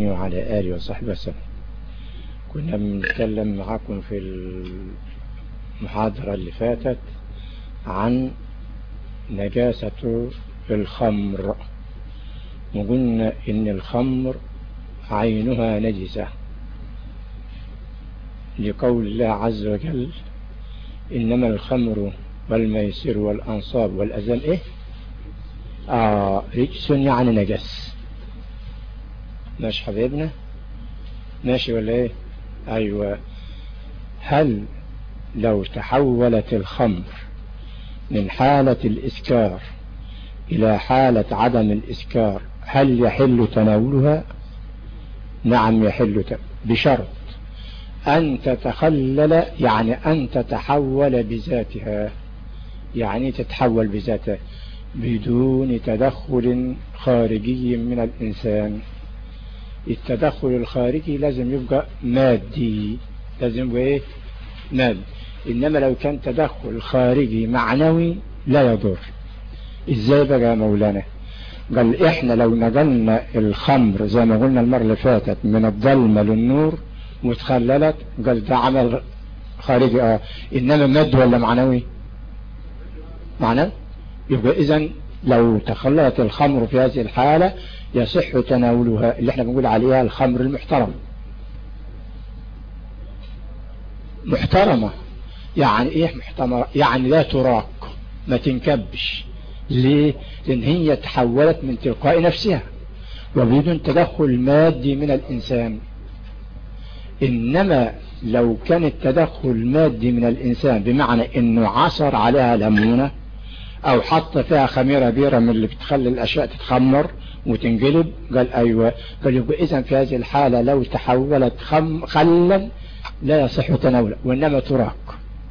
محمد وعلى آله وصحبه وسلم كنا بنتكلم معاكم في المحاضرة اللي فاتت عن نجاسة الخمر وقلنا إن الخمر عينها نجسة لقول الله عز وجل إنما الخمر والميسر والأنصاب والأزل إيه آه رجس يعني نجس ماشي حبيبنا ماشي ولا إيه أيوة هل لو تحولت الخمر من حالة الإسكار إلى حالة عدم الإسكار هل يحل تناولها نعم يحل بشرط أن تتخلل يعني أن تتحول بذاتها يعني تتحول بذاتها بدون تدخل خارجي من الإنسان التدخل الخارجي لازم يبقى مادي لازم يبقى إيه مادي إنما لو كان تدخل خارجي معنوي لا يضر إزاي بقى يا مولانا قال إحنا لو نقلنا الخمر زي ما قلنا المرة اللي فاتت من الظلمة للنور وتخللت قال ده عمل خارجي اه انما مد ولا معنوي معنى يبقى اذا لو تخللت الخمر في هذه الحالة يصح تناولها اللي احنا بنقول عليها الخمر المحترم محترمة يعني ايه محترمة يعني لا تراق ما تنكبش ليه لان هي تحولت من تلقاء نفسها وبدون تدخل مادي من الانسان إنما لو كان التدخل مادي من الإنسان بمعنى إنه عصر عليها ليمونة أو حط فيها خميرة بيرة من اللي بتخلي الأشياء تتخمر وتنقلب قال أيوة قال يبقى إذا في هذه الحالة لو تحولت خم خلا لا يصح تناوله وإنما تراق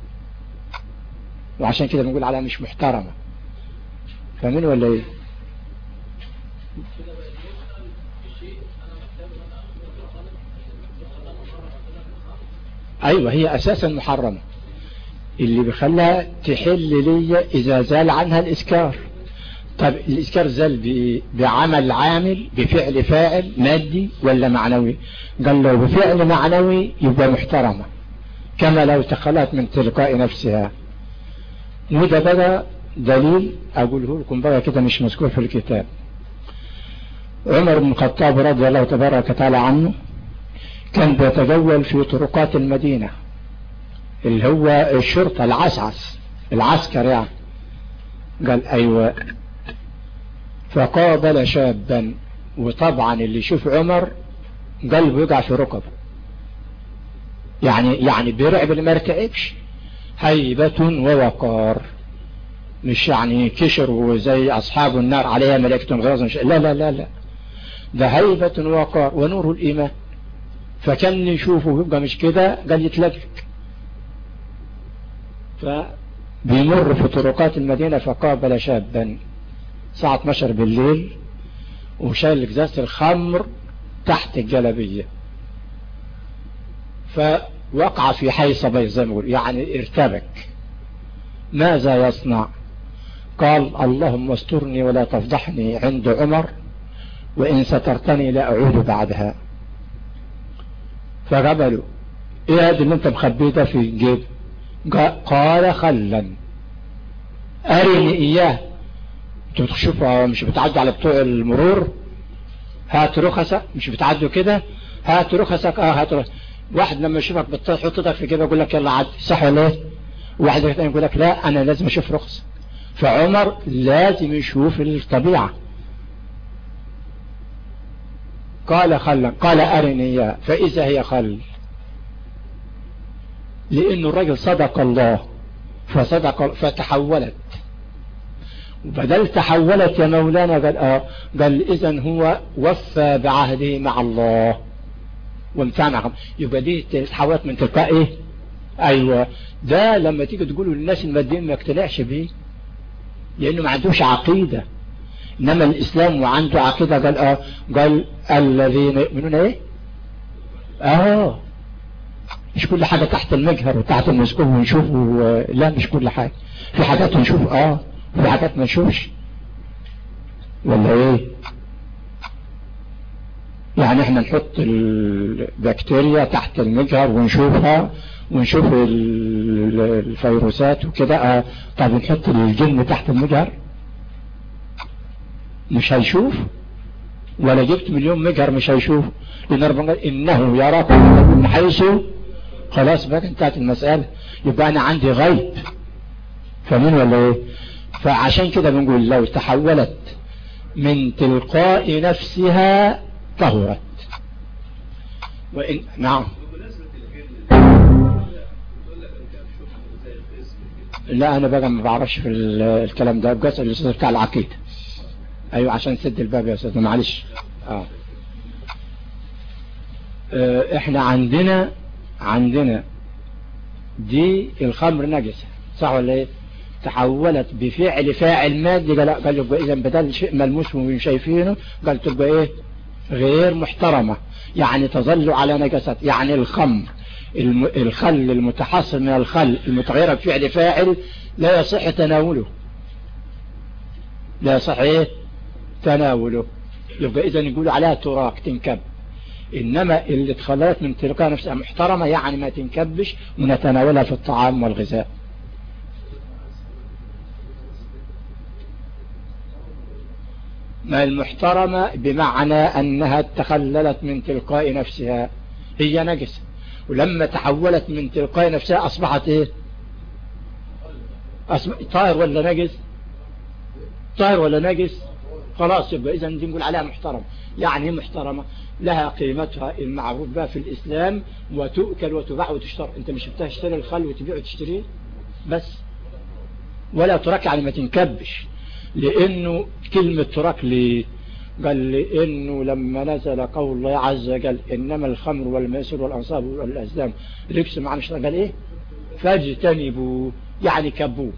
وعشان كده بنقول عليها مش محترمة فمن ولا إيه ايوه هي اساسا محرمة اللي بيخليها تحل لي اذا زال عنها الاسكار طب الاسكار زال بعمل عامل بفعل فاعل مادي ولا معنوي قال لو بفعل معنوي يبقى محترمة كما لو تخلت من تلقاء نفسها وده بقى دليل اقوله لكم بقى كده مش مذكور في الكتاب عمر بن الخطاب رضي الله تبارك وتعالى عنه كان بيتجول في طرقات المدينة اللي هو الشرطة العسعس العسكر يعني قال أيوة فقابل شابا وطبعا اللي يشوف عمر قلبه يقع في ركبه يعني يعني بيرعب اللي ما ارتعبش هيبة ووقار مش يعني كشر وزي أصحاب النار عليها ملائكة غيظ لا لا لا لا ده هيبة ووقار ونور الإيمان فكان يشوفه يبقى مش كده قال يتلكك فبيمر في طرقات المدينة فقابل شابا الساعة 12 بالليل وشايل ازازة الخمر تحت الجلبية فوقع في حيصة زي ما يقول يعني ارتبك ماذا يصنع قال اللهم استرني ولا تفضحني عند عمر وإن سترتني لا أعود بعدها فقبلوا ايه هذا اللي انت مخبيه ده في الجيب قال خلا ارني اياه انتوا بتشوفوا مش بتعدوا على بتوع المرور هات رخصة مش بتعدوا كده هات رخصك اه هات رخصة واحد لما يشوفك بتحط ايدك في جيبه يقول لك يلا عد صح ولا ايه واحد يقول لك لا انا لازم اشوف رخصة فعمر لازم يشوف الطبيعة قال خلا قال أرني إياه فإذا هي خل لأن الرجل صدق الله فصدق فتحولت وبدل تحولت يا مولانا قال آه قال إذا هو وفى بعهده مع الله وامتنع يبقى دي تحولت من تلقاء ايه ايوه ده لما تيجي تقولوا للناس الماديين ما يقتنعش بيه لانه ما عندوش عقيده انما الاسلام وعنده عقيدة قال اه قال الذين يؤمنون ايه اه مش كل حاجة تحت المجهر وتحت المسكوب ونشوف و... لا مش كل حاجة في حاجات نشوف اه في حاجات ما نشوفش ولا ايه يعني احنا نحط البكتيريا تحت المجهر ونشوفها ونشوف الفيروسات وكده اه طب نحط الجن تحت المجهر مش هيشوف ولا جبت مليون مجهر مش هيشوف لان ربنا قال انه يراكم من حيث خلاص بقى انتهت المسألة يبقى انا عندي غيب فمين ولا ايه فعشان كده بنقول لو تحولت من تلقاء نفسها طهرت وإن نعم لا انا بقى ما بعرفش في الكلام ده بقى الاستاذ بتاع العقيده ايوه عشان سد الباب يا استاذ معلش اه احنا عندنا عندنا دي الخمر نجسة صح ولا ايه تحولت بفعل فاعل مادي قال قال يبقى اذا بدل شيء ملموس وشايفينه قال تبقى ايه غير محترمة يعني تظل على نجاسات يعني الخمر الخل المتحصل من الخل المتغيرة بفعل فاعل لا يصح تناوله لا يصح ايه تناوله يبقى اذا يقولوا عليها تراك تنكب انما اللي تخللت من تلقاء نفسها محترمة يعني ما تنكبش ونتناولها في الطعام والغذاء ما المحترمة بمعنى أنها تخللت من تلقاء نفسها هي نجسة ولما تحولت من تلقاء نفسها أصبحت إيه أصبح... طائر ولا نجس طائر ولا نجس خلاص يبقى إذا نقول عليها محترمة يعني محترمة لها قيمتها المعروف بها في الإسلام وتؤكل وتباع وتشترى أنت مش بتشتري الخل وتبيع وتشتريه بس ولا ترك يعني ما تنكبش لأنه كلمة ترك لي قال لأنه لما نزل قول الله عز وجل إنما الخمر والميسر والأنصاب والأزلام ركس معنى قال إيه فاجتنبوا يعني كبوه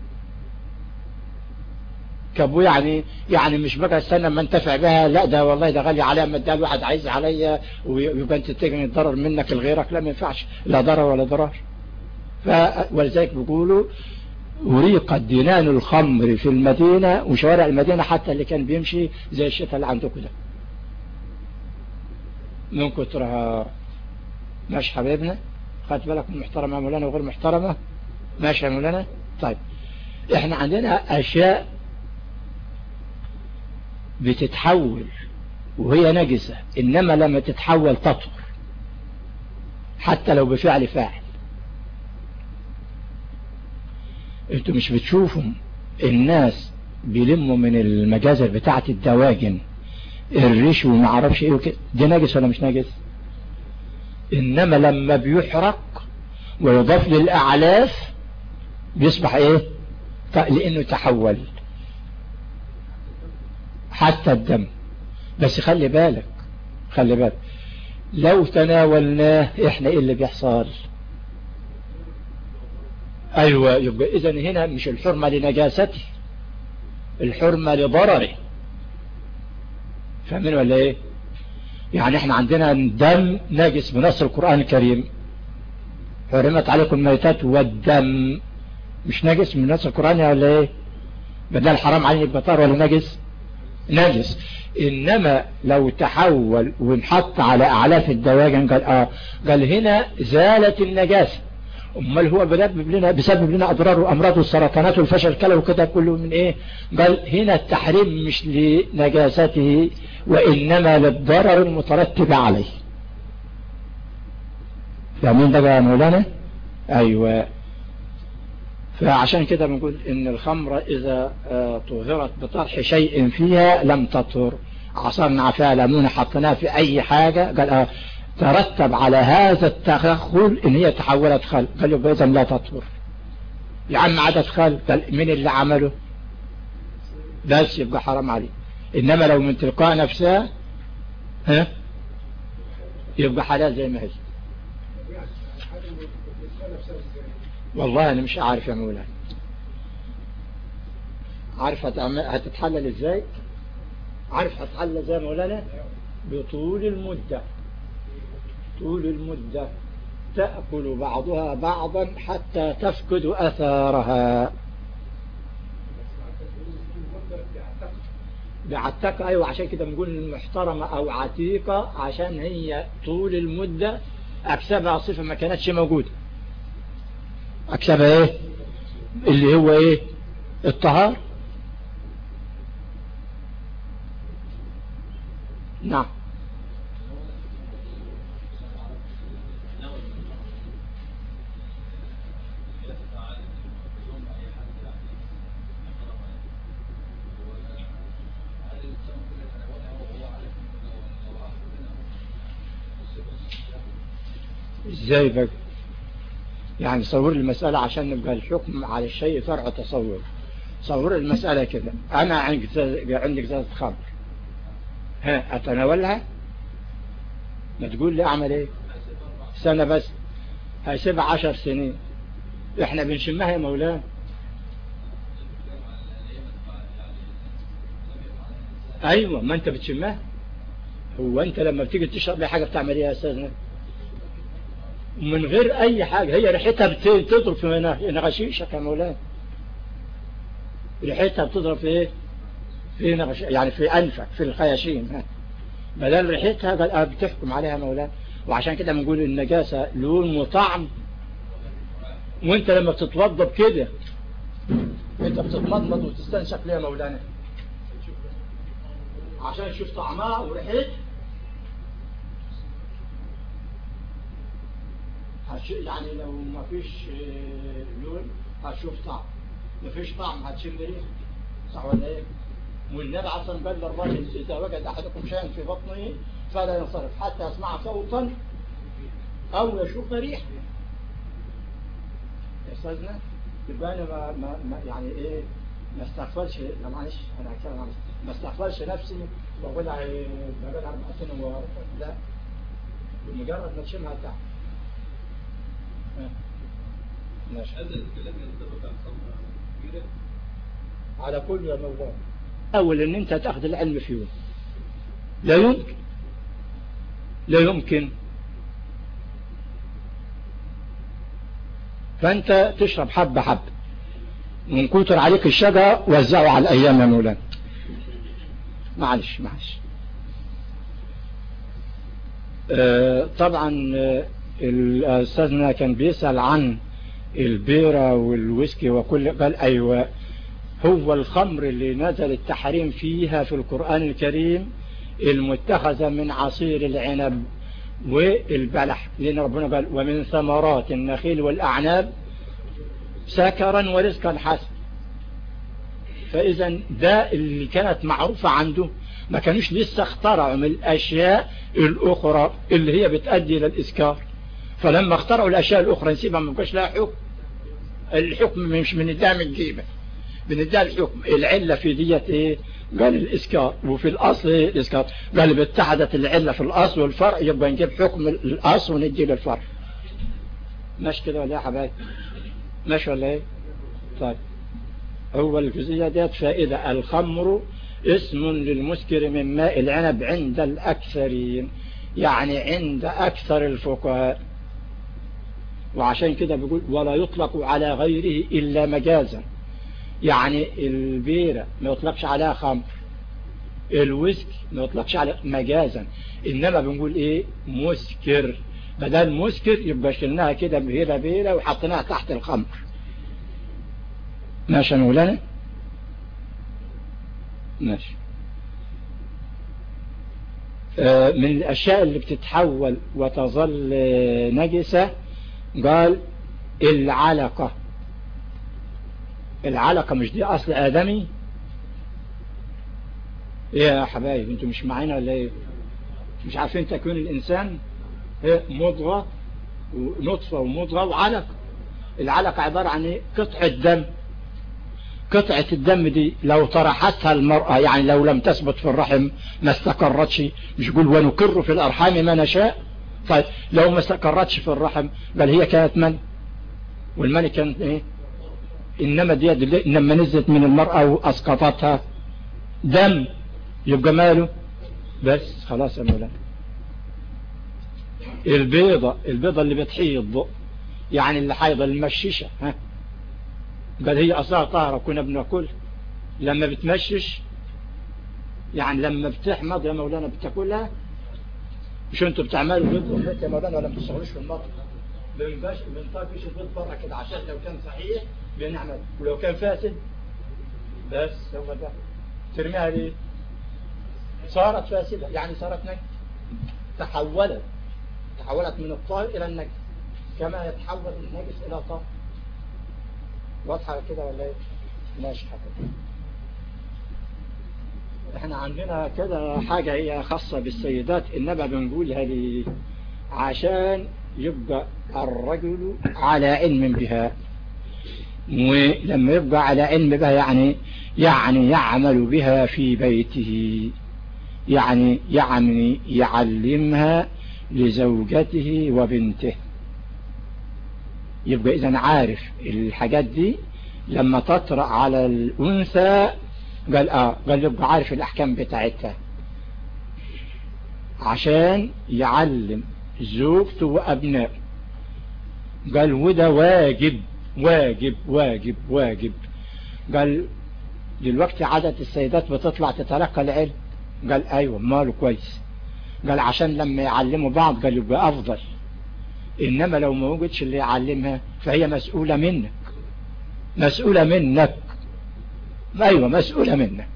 كبوه يعني يعني مش بقى استنى ما انتفع بها لا ده والله ده غالي عليا ما اديها الواحد عايز عليا ويبقى انت تجني الضرر منك لغيرك لا ما ينفعش لا ضرر ولا ضرر ف ولذلك بيقولوا وريقت دينان الخمر في المدينة وشوارع المدينة حتى اللي كان بيمشي زي الشتاء اللي عندكم ده من كترها ماشي حبيبنا خدت بالك من محترمة يا مولانا وغير محترمة ماشي يا مولانا طيب احنا عندنا اشياء بتتحول وهي نجسة انما لما تتحول تطهر حتى لو بفعل فاعل انتوا مش بتشوفوا الناس بيلموا من المجازر بتاعة الدواجن الريش وما عرفش ايه وكده دي نجس ولا مش نجس انما لما بيحرق ويضاف للاعلاف بيصبح ايه لانه تحول حتى الدم بس خلي بالك خلي بالك لو تناولناه احنا ايه اللي بيحصل ايوه يبقى اذا هنا مش الحرمة لنجاسته الحرمة لضرره فاهمين ولا ايه يعني احنا عندنا دم نجس بنص القرآن الكريم حرمت عليكم الميتات والدم مش نجس من نص القرآن ولا ايه بدل حرام عليه يبقى طار ولا نجس نجس انما لو تحول ونحط على اعلاف الدواجن قال اه قال هنا زالت النجاسة امال هو بسبب لنا بسبب لنا اضرار وامراض والسرطانات والفشل الكلوي وكده كله من ايه قال هنا التحريم مش لنجاسته وانما للضرر المترتب عليه فاهمين ده يا مولانا ايوه فعشان كده بنقول ان الخمر اذا طهرت بطرح شيء فيها لم تطهر عصرنا فيها ليمونه حطيناها في اي حاجة قال اه ترتب على هذا التدخل ان هي تحولت خل قال يبقى اذا لا تطهر يا عم عدد خل قال مين اللي عمله بس يبقى حرام عليه انما لو من تلقاء نفسها ها يبقى حلال زي ما هي والله انا مش عارف يا مولانا عارف هتتحلل ازاي عارف هتتحلل ازاي يا مولانا بطول المدة طول المدة تأكل بعضها بعضا حتى تفقد أثارها بعتقة أيوة عشان كده بنقول محترمة أو عتيقة عشان هي طول المدة أكسبها صفة ما كانتش موجودة أكسبها إيه اللي هو إيه الطهار نعم ازاي بقى يعني صور المسألة عشان نبقى الحكم على الشيء فرع تصور صور المسألة كده أنا عندي عندي ذات خمر ها أتناولها ما تقول لي أعمل إيه سنة بس هيسيبها عشر سنين إحنا بنشمها يا مولانا أيوة ما أنت بتشمها هو أنت لما بتيجي تشرب لي حاجة بتعمل إيه يا أستاذنا من غير أي حاجة هي ريحتها بتضرب في نغشيشك يا مولانا ريحتها بتضرب في إيه في نغش يعني في أنفك في الخياشيم بدل ريحتها قال بتحكم عليها مولانا وعشان كده بنقول النجاسة لون وطعم وانت لما بتتوضى بكده انت بتتمضمض وتستنشق ليه يا مولانا عشان تشوف طعمها وريحتها يعني لو ما فيش لون هتشوف طعم ما فيش طعم هتشم ريحه صح ولا ايه والنبي اصلا قال للراجل اذا وجد احدكم شيئا في بطنه فلا ينصرف حتى يسمع صوتا او يشوف ريحه يا استاذنا يبقى انا ما, ما, ما يعني ايه ما استغفرش لا معلش انا هتكلم ما استغفرش نفسي واقول بقول اربع سنين لا بمجرد ما تشمها تعب ماشي على كل يا مولانا أول أن أنت تأخذ العلم فيه لا يمكن لا يمكن فأنت تشرب حبة حبة من كتر عليك الشجر وزعه على الأيام يا مولانا معلش معلش آه طبعا آه الأستاذنا كان بيسأل عن البيرة والويسكي وكل قال أيوة هو الخمر اللي نزل التحريم فيها في القرآن الكريم المتخذة من عصير العنب والبلح لأن ربنا قال ومن ثمرات النخيل والأعناب سكرا ورزقا حسن فإذا ده اللي كانت معروفة عنده ما كانوش لسه اخترعوا من الأشياء الأخرى اللي هي بتأدي إلى الإسكار فلما اخترعوا الأشياء الأخرى نسيبها ما بقاش لها حكم الحكم مش من الدعم الجيبة من الدعم الحكم العلة في دية ايه قال الإسكار وفي الأصل ايه الإسكار قال باتحدت العلة في الأصل والفرع يبقى نجيب حكم الأصل وندي للفرع ماشي كده ولا يا حبايب ماشي ولا ايه طيب هو الجزئية ديت فائدة الخمر اسم للمسكر من ماء العنب عند الأكثرين يعني عند أكثر الفقهاء وعشان كده بيقول ولا يطلق على غيره إلا مجازا يعني البيرة ما يطلقش عليها خمر الويسك ما يطلقش على مجازا إنما بنقول إيه مسكر بدل مسكر يبقى شلناها كده بيرة بيرة وحطيناها تحت الخمر ماشي يا مولانا ماشي من الأشياء اللي بتتحول وتظل نجسة قال العلقة العلقة مش دي أصل آدمي ايه يا حبايب انتوا مش معانا ولا ايه مش عارفين تكوين الإنسان ايه مضغة ونطفة ومضغة وعلقة العلقة عبارة عن ايه قطعة دم قطعة الدم دي لو طرحتها المرأة يعني لو لم تثبت في الرحم ما استقرتش مش يقول ونقر في الأرحام ما نشاء طيب لو ما استقرتش في الرحم بل هي كانت من والمن كانت ايه انما دي لما نزلت من المرأة واسقطتها دم يبقى ماله بس خلاص يا مولانا البيضة البيضة اللي بتحيض يعني اللي حيضة المشيشة ها قال هي أصلها طاهرة كنا بناكل لما بتمشش يعني لما بتحمض يا مولانا بتاكلها مش انتوا بتعملوا بيض وفات يا مولانا ولا بتشتغلوش في المطبخ بنباش بنطفش البيض بره كده عشان لو كان صحيح بنعمل ولو كان فاسد بس هو ده ترميها ليه صارت فاسدة يعني صارت نجس تحولت تحولت من الطاهر إلى النجس كما يتحول النجس إلى طاهر واضحة كده ولا ايه ماشي حاجة احنا عندنا كده حاجة هي خاصة بالسيدات انما بنقولها لي عشان يبقى الرجل على علم بها ولما يبقى على علم بها يعني يعني يعمل بها في بيته يعني يعني يعلمها لزوجته وبنته يبقى إذا عارف الحاجات دي لما تطرأ على الأنثى قال آه قال يبقى عارف الأحكام بتاعتها عشان يعلم زوجته وأبنائه قال وده واجب واجب واجب واجب قال دلوقتي عدد السيدات بتطلع تتلقى العلم قال ايوه ماله كويس قال عشان لما يعلموا بعض قال يبقى افضل انما لو ما وجدش اللي يعلمها فهي مسؤولة منك مسؤولة منك ايوه مسؤولة منك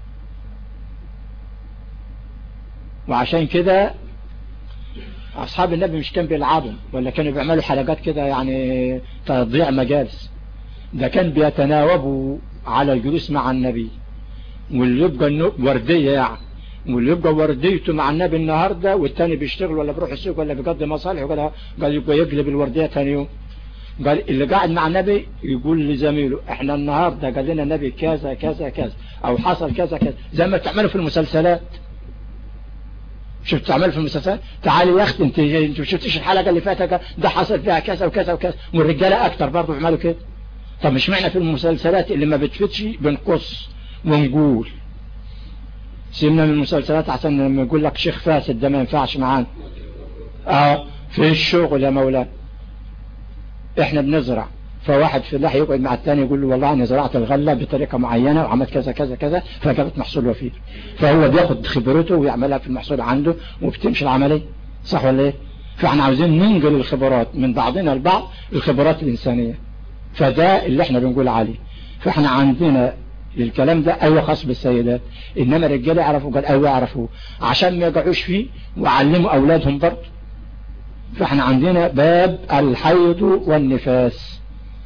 وعشان كده اصحاب النبي مش كان بيلعبوا ولا كانوا بيعملوا حلقات كده يعني تضيع مجالس ده كان بيتناوبوا على الجلوس مع النبي واللي يبقى وردية يعني واللي يبقى ورديته مع النبي النهاردة والتاني بيشتغل ولا بيروح السوق ولا بيقضي مصالح ولا قال يبقى يقلب الوردية تاني يوم قال اللي قاعد مع النبي يقول لزميله احنا النهاردة قال لنا النبي كذا كذا كذا او حصل كذا كذا زي ما بتعملوا في المسلسلات شفت تعمل في المسلسلات تعالي يا اختي انت انت شفتيش الحلقه اللي فاتت ده حصل فيها كذا وكذا وكذا والرجاله اكتر برضه بيعملوا كده طب مش معنى في المسلسلات اللي ما بتفتش بنقص ونقول سيبنا من المسلسلات عشان لما يقول لك شيخ فاسد ده ما ينفعش معانا اه في الشغل يا مولانا احنا بنزرع فواحد في الله يقعد مع الثاني يقول له والله انا زرعت الغله بطريقه معينه وعملت كذا كذا كذا فجابت محصول وفير فهو بياخد خبرته ويعملها في المحصول عنده وبتمشي العمليه صح ولا ايه فاحنا عاوزين ننقل الخبرات من بعضنا البعض الخبرات الانسانيه فده اللي احنا بنقول عليه فاحنا عندنا الكلام ده ايوه خاص بالسيدات انما الرجاله يعرفوا قال ايوه يعرفوا عشان ما يقعوش فيه وعلموا اولادهم برضه فاحنا عندنا باب الحيض والنفاس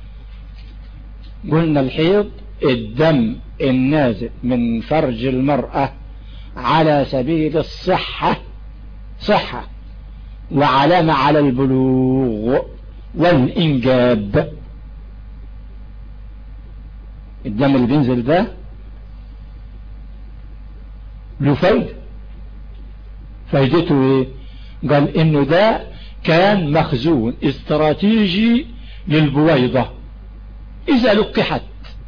قلنا الحيض الدم النازل من فرج المرأة على سبيل الصحة صحة وعلامة على البلوغ والإنجاب الدم اللي بينزل ده له فايدة فايدته ايه قال انه ده كان مخزون استراتيجي للبويضة اذا لقحت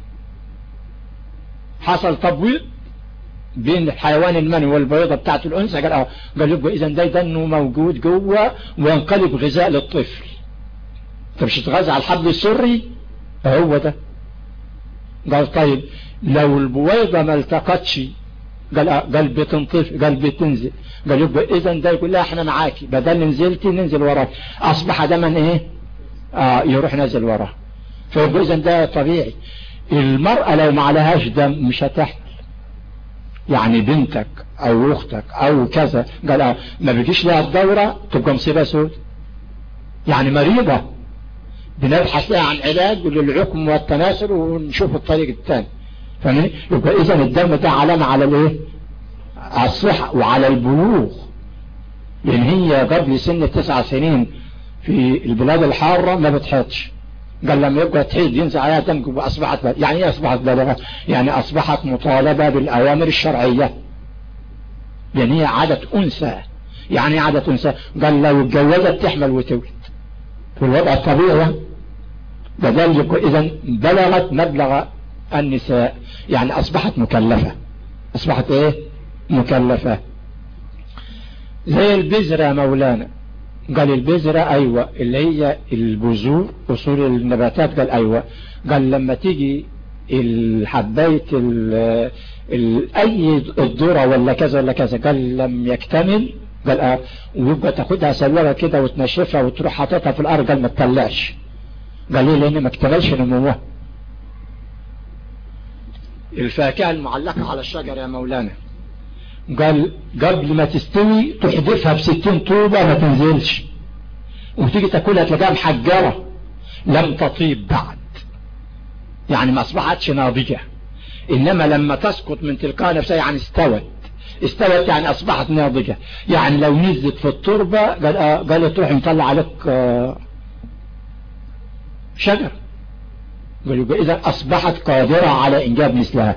حصل تبويض بين الحيوان المنوي والبيضة بتاعت الأنثى قال اه قال يبقى إذا ده دنه موجود جوه وينقلب غذاء للطفل انت مش تغذى على الحبل السري هو ده قال طيب لو البويضة ما التقتش قال اه قال بتنطف قال بتنزل قال يبقى اذا ده يقول لها احنا معاكي بدل نزلتي ننزل وراك اصبح دما ايه اه يروح نازل وراه فيبقى اذا ده طبيعي المرأة لو ما عليهاش دم مش هتحمل يعني بنتك او اختك او كذا قال اه ما بيجيش لها الدورة تبقى مصيبة سود يعني مريضة بنبحث لها عن علاج للعقم والتناسل ونشوف الطريق الثاني فاهمني يبقى اذا الدم ده علامة على الايه على الصحة وعلى البلوغ لان هي قبل سن التسع سنين في البلاد الحارة ما بتحيطش قال لما يبقى تحيط ينزل عليها دم واصبحت بلغة. يعني ايه اصبحت بلغة يعني اصبحت مطالبة بالاوامر الشرعية لان هي عادة انثى يعني ايه عادة انثى قال لو اتجوزت تحمل وتولد في الوضع الطبيعي بذلك اذا بلغت مبلغ النساء يعني اصبحت مكلفة اصبحت ايه مكلفة زي البذرة يا مولانا قال البذرة ايوة اللي هي البذور اصول النباتات قال ايوة قال لما تيجي حبيت اي الذرة ولا كذا ولا كذا قال لم يكتمل قال اه ويبقى تاخدها سلوة كده وتنشفها وتروح حاططها في الارض قال ما تطلعش قال ليه لان ما اكتملش نموها الفاكهة المعلقة على الشجر يا مولانا قال قبل ما تستوي تحدثها بستين طوبة ما تنزلش وتيجي تاكلها تلاقيها محجرة لم تطيب بعد يعني ما اصبحتش ناضجة انما لما تسقط من تلقاء نفسها يعني استوت استوت يعني اصبحت ناضجة يعني لو نزلت في التربة قال آه قال تروح مطلع عليك آه شجر قال يبقى اذا اصبحت قادرة على انجاب مثلها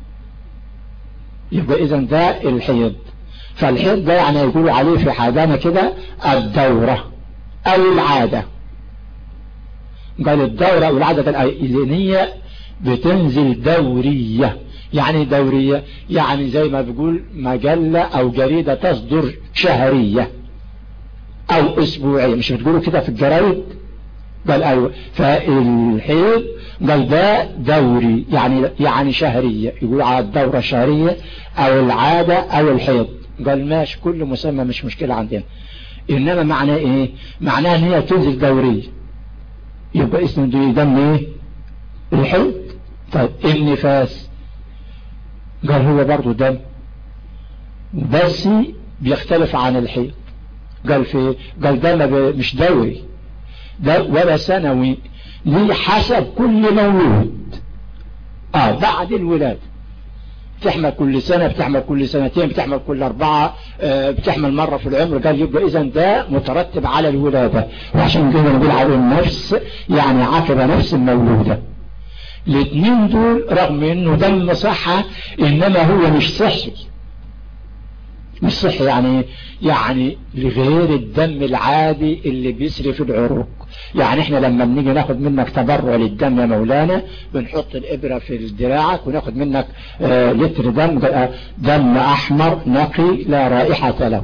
يبقى اذا ده الحيض فالحيض ده يعني يقولوا عليه في حدانا كده الدورة او العادة قال الدورة او العادة الإذنية بتنزل دورية يعني دورية يعني زي ما بيقول مجلة او جريدة تصدر شهرية او اسبوعية مش بتقولوا كده في الجرايد قال ايوه فالحيض قال ده دوري يعني يعني شهرية يقول على الدورة الشهرية او العادة او الحيض قال ماشي كل مسمى مش مشكلة عندنا انما معناه ايه معناه ان هي تنزل دورية يبقى اسم دم ايه الحيض طيب النفاس قال هو برضو دم بس بيختلف عن الحيض قال في قال دم مش دوري ده ولا سنوي ليه حسب كل مولود اه بعد الولادة بتحمل كل سنة بتحمل كل سنتين بتحمل كل أربعة آه بتحمل مرة في العمر قال يبقى إذا ده مترتب على الولادة وعشان كده نقول عليه النفس يعني عقب نفس المولودة الاثنين دول رغم انه دم صحة انما هو مش صحي مش صحي يعني يعني لغير الدم العادي اللي بيسري في العروق يعني احنا لما بنيجي ناخد منك تبرع للدم يا مولانا بنحط الابرة في دراعك وناخد منك آه لتر دم دم احمر نقي لا رائحة له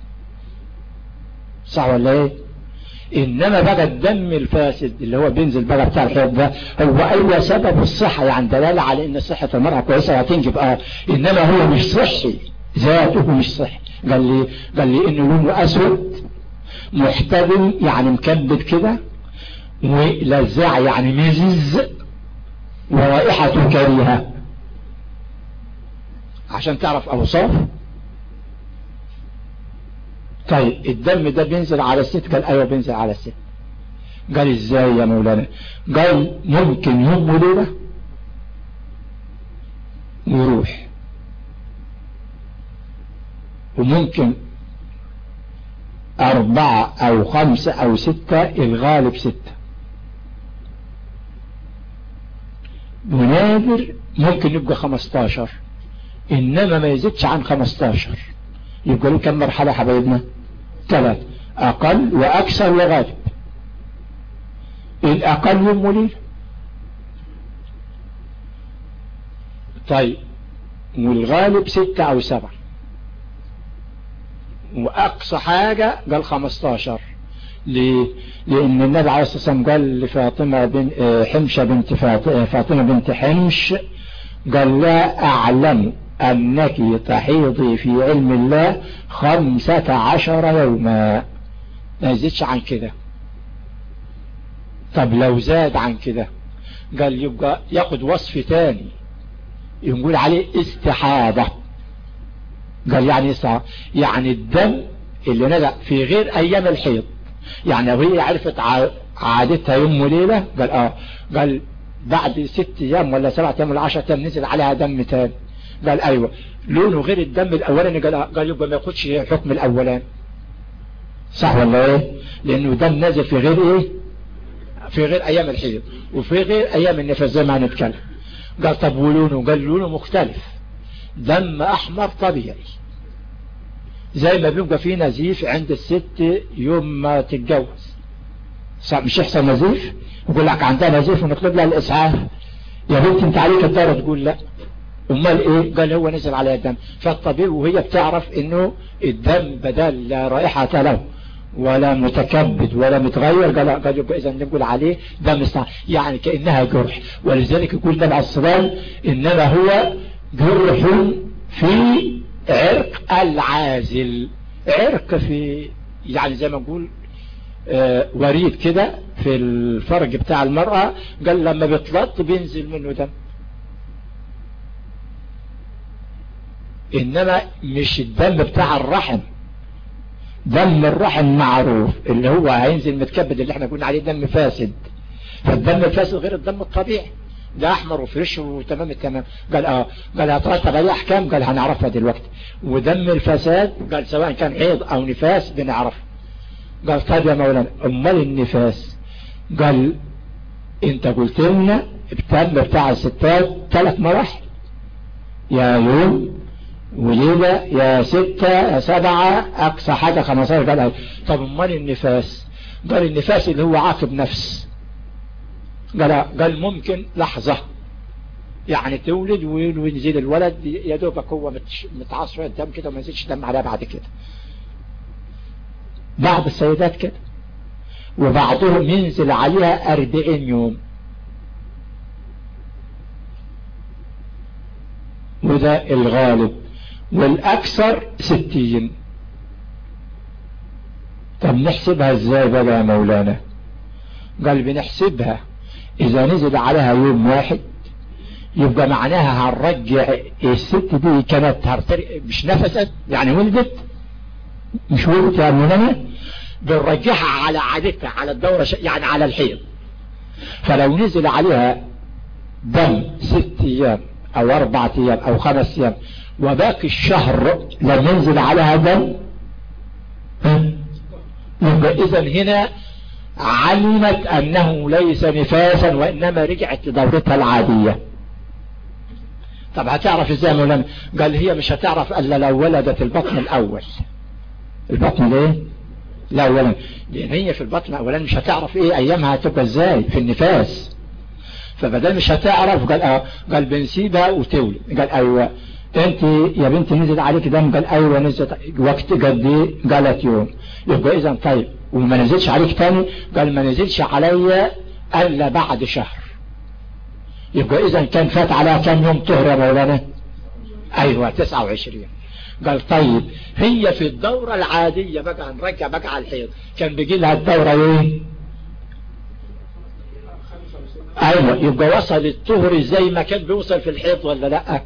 صح ولا ايه انما بقى الدم الفاسد اللي هو بينزل بقى بتاع الحيض ده هو اي سبب الصحة يعني دلالة على ان صحة المرأة كويسة وهتنجب اه انما هو مش صحي ذاته مش صحي قال لي قال لي انه لونه اسود محتدم يعني مكبد كده ولزع يعني مزز ورائحته كريهة عشان تعرف اوصاف طيب الدم ده بينزل على الست قال ايوه بينزل على الست قال ازاي يا مولانا قال ممكن يوم وليلة ويروح وممكن أربعة أو خمسة أو ستة الغالب ستة ونادر ممكن يبقى خمستاشر إنما ما يزيدش عن خمستاشر يبقى له كم مرحلة حبايبنا ثلاث أقل وأكثر وغالب الأقل يوم وليلة طيب والغالب ستة أو سبعة واقصى حاجة قال 15 ليه لان النبي عليه الصلاة والسلام قال لفاطمة بن حمشة بنت فاطمة بنت حمش قال لا اعلم انك تحيضي في علم الله خمسة عشر يوما ما يزيدش عن كده طب لو زاد عن كده قال يبقى ياخد وصف تاني يقول عليه استحاضة قال يعني يسعى يعني الدم اللي نزع في غير ايام الحيض يعني لو هي عرفت عادتها يوم وليلة قال اه قال بعد ست ايام ولا سبعة ايام ولا عشرة ايام نزل عليها دم تاني قال ايوه لونه غير الدم الاولاني قال آه. قال يبقى ما ياخدش حكم الاولاني صح ولا ايه لانه دم نازل في غير ايه في غير ايام الحيض وفي غير ايام النفاس زي ما هنتكلم قال طب ولونه قال لونه مختلف دم احمر طبيعي زي ما بيبقى فيه نزيف عند الست يوم ما تتجوز مش يحصل نزيف يقول لك عندها نزيف ونطلب لها الاسعاف يا بنت انت عليك الدارة تقول لا امال ايه قال هو نزل عليها الدم فالطبيعي وهي بتعرف انه الدم بدل لا رائحة له ولا متكبد ولا متغير قال قال يبقى اذا نقول عليه دم يعني كانها جرح ولذلك يقول ده العصران انما هو جرح في عرق العازل عرق في يعني زي ما نقول آه وريد كده في الفرج بتاع المرأة قال لما بيطلط بينزل منه دم انما مش الدم بتاع الرحم دم الرحم معروف اللي هو هينزل متكبد اللي احنا قلنا عليه دم فاسد فالدم الفاسد غير الدم الطبيعي ده احمر وفريش وتمام التمام قال اه قال هترتب عليه احكام قال هنعرفها دلوقتي ودم الفساد قال سواء كان حيض او نفاس بنعرفه قال طيب يا مولانا امال النفاس قال انت قلت لنا الدم بتاع الستات ثلاث مراحل يا يوم وليلة يا ستة يا سبعة أقصى حاجة خمسة قال طب امال النفاس قال النفاس اللي هو عاقب نفس قال قال ممكن لحظة يعني تولد وينزل الولد يا دوبك هو متعصر شويه دم كده وما ينزلش دم عليها بعد كده بعض السيدات كده وبعضهم ينزل عليها أربعين يوم وده الغالب والأكثر ستين طب نحسبها ازاي بقى يا مولانا قال بنحسبها اذا نزل عليها يوم واحد يبقى معناها هنرجع الست دي كانت مش نفست يعني ولدت مش ولدت يا مولانا بنرجعها على عادتها على الدورة يعني على الحيض فلو نزل عليها دم ست ايام او اربعة ايام او خمس ايام وباقي الشهر لم ينزل عليها دم يبقى اذا هنا علمت انه ليس نفاسا وانما رجعت لدورتها العادية طب هتعرف ازاي مولانا قال هي مش هتعرف الا لو ولدت البطن الاول البطن ليه لا اولا لان هي في البطن اولا مش هتعرف ايه ايامها هتبقى ازاي في النفاس فبدل مش هتعرف قال اه قال بنسيبها وتولد قال ايوه انت يا بنتي نزل عليك دم قال ايوه نزلت وقت قد ايه قالت يوم يبقى اذا طيب وما نزلش عليك تاني قال ما نزلش عليا الا بعد شهر يبقى اذا كان فات عليها كم يوم طهر يا مولانا ايوه 29 قال طيب هي في الدورة العادية بقى هنرجع بقى على الحيض كان بيجي لها الدورة ايه ايوه يبقى وصل الطهر زي ما كان بيوصل في الحيض ولا لا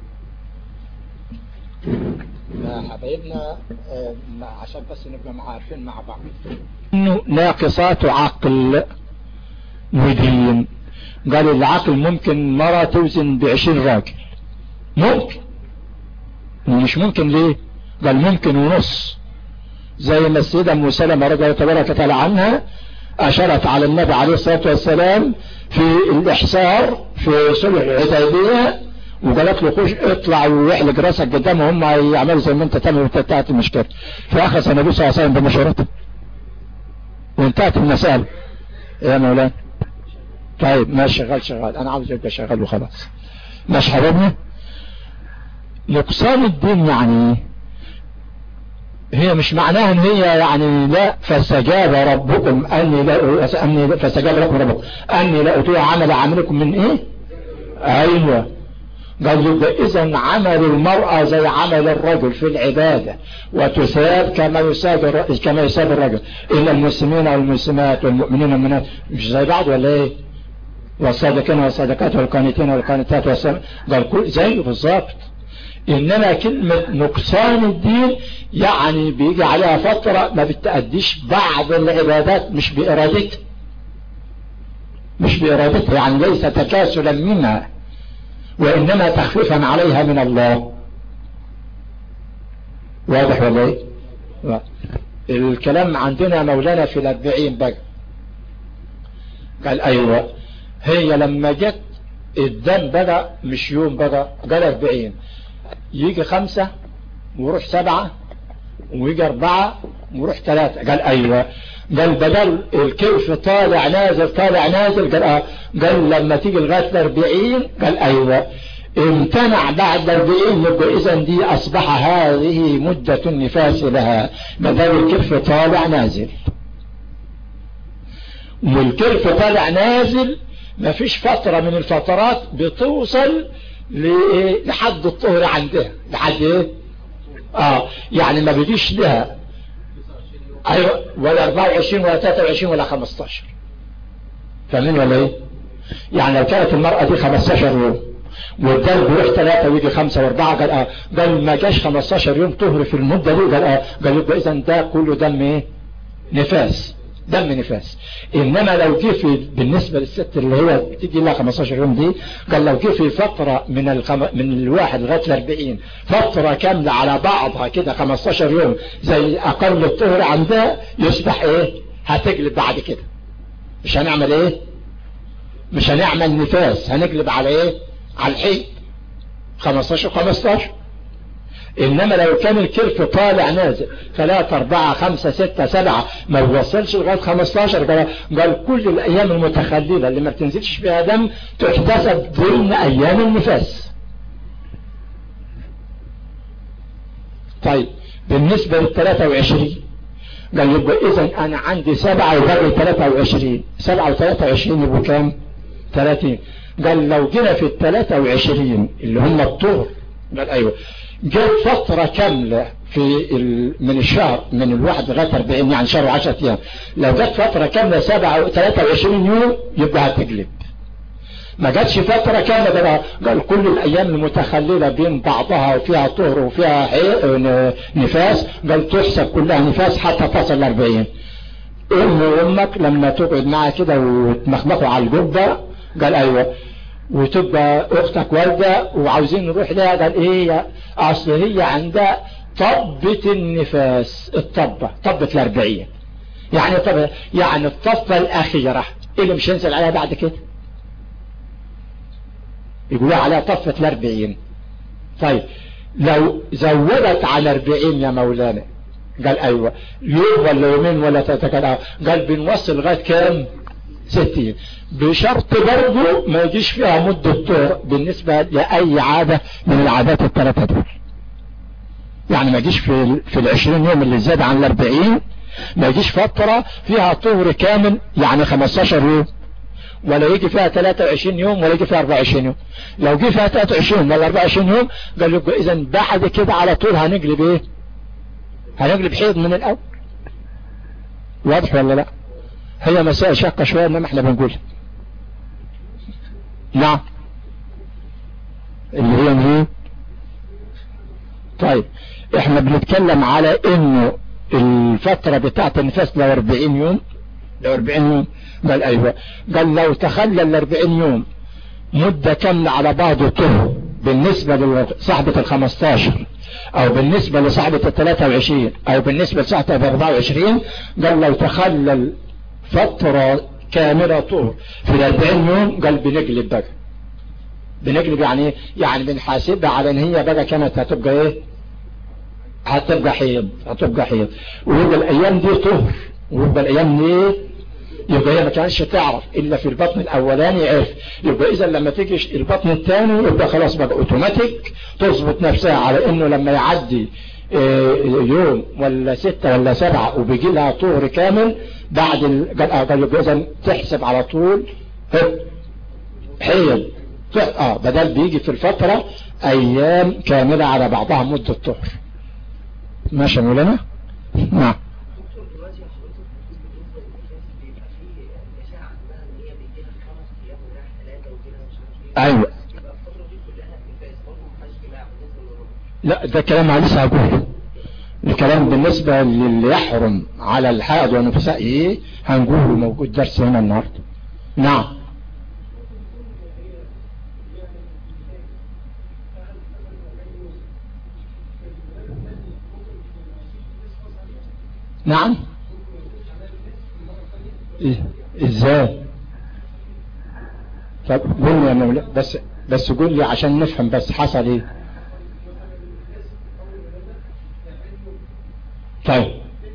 حبايبنا عشان بس نبقى مع عارفين مع بعض انه ناقصات عقل ودين قال العقل ممكن مرة توزن بعشرين راجل ممكن مش ممكن ليه قال ممكن ونص زي ما السيدة ام سلمة رضي الله تبارك وتعالى عنها اشرت على النبي عليه الصلاة والسلام في الاحصار في صلح الحديبية وقالت له خش اطلع واحلق راسك قدامه هم يعملوا زي ما انت تعمل وانتهت المشكلة فاخذ النبي صلى الله عليه وسلم بمشورته وانتهت المسألة يا مولانا طيب ما شغال شغال انا عاوز يبقى شغال وخلاص مش حبيبنا نقصان الدين يعني هي مش معناها ان هي يعني لا فاستجاب ربكم اني لا اني فاستجاب لكم ربكم اني لا اطيع عمل عملكم من ايه ايوه قال يبقى اذا عمل المرأة زي عمل الرجل في العبادة وتساب كما يساب كما يساب الرجل إلا المسلمين والمسلمات والمؤمنين والمؤمنات مش زي بعض ولا ايه والصادقين والصادقات والقانتين والقانتات والسلام قال كل زيه بالظبط انما كلمة نقصان الدين يعني بيجي عليها فترة ما بتأديش بعض العبادات مش بإرادتها مش بإرادتها يعني ليس تكاسلا منها وإنما تخفيفا عليها من الله واضح ولا ايه الكلام عندنا مولانا في الأربعين بقى قال أيوة هي لما جت الدم بدأ مش يوم بدأ قال أربعين يجي خمسة ويروح سبعة ويجي أربعة ويروح ثلاثة قال أيوة قال بدل الكيف طالع نازل طالع نازل قال آه قال لما تيجي لغاية الأربعين قال أيوة امتنع بعد 40 يبقى اذا دي اصبح هذه مدة النفاس لها بدل الكرف طالع نازل والكرف طالع نازل ما فيش فترة من الفترات بتوصل لحد الطهر عندها لحد ايه اه يعني ما بيجيش لها ايوه ولا 24 ولا 23 ولا 15 فاهمين ولا ايه يعني لو كانت المرأة دي 15 يوم والدم بيروح ثلاثة ويجي خمسة واربعة قال اه قال ما جاش 15 يوم طهر في المدة دي قال اه قال يبقى اذا ده كله دم ايه نفاس دم نفاس انما لو جه في بالنسبة للست اللي هي بتيجي لها 15 يوم دي قال لو جه في فترة من الخم... من الواحد لغاية الاربعين فترة كاملة على بعضها كده 15 يوم زي اقل الطهر عندها يصبح ايه هتقلب بعد كده مش هنعمل ايه مش هنعمل نفاس هنقلب على ايه على الحيط 15 15 انما لو كان الكرف طالع نازل 3 4 5 6 7 ما بيوصلش لغايه 15 قال, قال كل الايام المتخلله اللي ما بتنزلش فيها دم تحتسب ضمن ايام النفاس طيب بالنسبة لل 23 قال يبقى اذا انا عندي سبعة وباقي 23 سبعة و 23 يبقوا كام 30 قال لو جينا في ال 23 اللي هم الطهر قال ايوه جت فترة كاملة في ال... من الشهر من الواحد لغاية 40 يعني شهر 10 ايام لو جت فترة كاملة 7 23 يوم يبقى هتقلب ما جاتش فترة كاملة ده قال كل الايام المتخللة بين بعضها وفيها طهر وفيها حي... نفاس قال تحسب كلها نفاس حتى تصل ل 40 ام وامك لما تقعد معها كده وتمخمخوا على الجبة قال ايوه وتبقى اختك والدة وعاوزين نروح لها قال ايه اصل هي عندها طبة النفاس الطبة طبة الاربعية يعني طب يعني الطبة الاخيرة اللي مش هنزل عليها بعد كده يقولوا عليها طفة الاربعين طيب لو زودت على اربعين يا مولانا قال ايوه يوم ولا يومين ولا ثلاثة قال بنوصل لغاية كام ستين بشرط برضه ما يجيش فيها مدة طهر بالنسبة لأي عادة من العادات الثلاثة دول يعني ما يجيش في في العشرين يوم اللي زاد عن الاربعين ما يجيش فترة فيها طهر كامل يعني 15 يوم ولا يجي فيها 23 يوم ولا يجي فيها 24 يوم لو جه فيها 23 ولا 24 يوم قال يبقى اذا بعد كده على طول هنقلب ايه هنقلب حيض من الاول واضح ولا لا هي مسائل شاقة شوية انما احنا بنقول نعم اللي هي ايه طيب احنا بنتكلم على انه الفترة بتاعت النفاس لو 40 يوم لو 40 يوم قال ايوه قال لو تخلى ال 40 يوم مدة كاملة على بعضه طهر بالنسبة لصاحبة ال 15 او بالنسبة لصاحبة ال 23 او بالنسبة لصاحبة ال 24 قال لو تخلى فترة كاملة طهر في الاربعين يوم قال بنقلب بقى بنقلب يعني ايه يعني بنحاسبها على ان هي بقى كانت هتبقى ايه هتبقى حيض هتبقى حيض ويبقى الايام دي طهر ويبقى الايام دي ايه يبقى هي ما كانتش تعرف الا في البطن الاولاني عرف يبقى اذا لما تيجي البطن الثاني يبقى خلاص بقى اوتوماتيك تظبط نفسها على انه لما يعدي يوم ولا ستة ولا سبعة وبيجي لها طهر كامل بعد قال يبقى اذا تحسب على طول حيض اه بدل بيجي في الفترة ايام كاملة على بعضها مدة طهر ماشي مولانا نعم ايوه لا ده كلام لسه هقوله الكلام بالنسبة للي يحرم على الحائض والنفساء ايه هنقوله موجود درس هنا النهاردة نعم نعم إيه؟ ازاي طب قول لي يا مولانا بس بس قول لي عشان نفهم بس حصل ايه طيب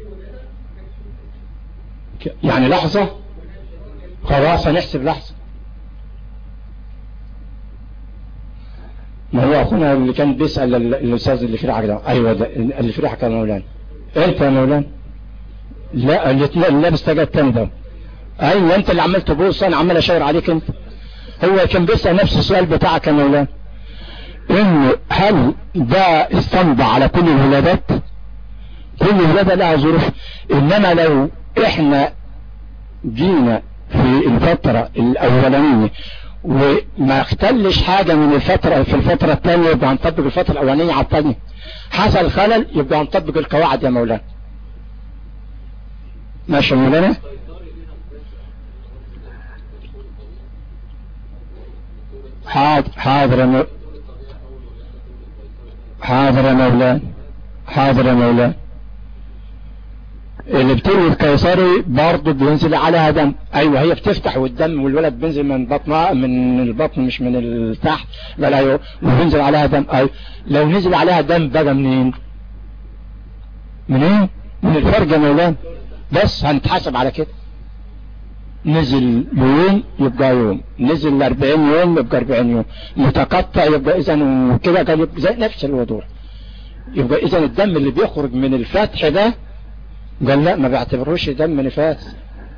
يعني لحظة خلاص هنحسب لحظة اخونا اللي كان بيسأل الاستاذ اللي في ريحك ده ايوه ده اللي في ريحك يا مولانا انت يا مولانا لا اللي لابس تاج التاني ده ايوه انت اللي عمال تبص انا عمال اشاور عليك انت هو كان بيسأل نفس السؤال بتاعك يا مولانا انه هل ده استنبع على كل الولادات كل ولادة لها ظروف انما لو احنا جينا في الفترة الاولانية وما اختلش حاجة من الفترة في الفترة الثانية يبقى هنطبق الفترة الاولانية على الثانية حصل خلل يبقى هنطبق القواعد يا مولانا ماشي يا مولانا حاضر حاضر يا مولانا حاضر يا مولانا حاضر يا مولانا اللي بتولد قيصري برضه بينزل عليها دم ايوه هي بتفتح والدم والولد بينزل من بطنها من البطن مش من التحت لا ايوه وبينزل عليها دم ايوه لو نزل عليها دم بقى منين منين من الفرج يا مولانا بس هنتحاسب على كده نزل يوم يبقى يوم نزل ل 40 يوم يبقى 40 يوم متقطع يبقى اذا وكده كان يبقى زي نفس الوضوح يبقى اذا الدم اللي بيخرج من الفتح ده قال لا ما بعتبروش دم نفاس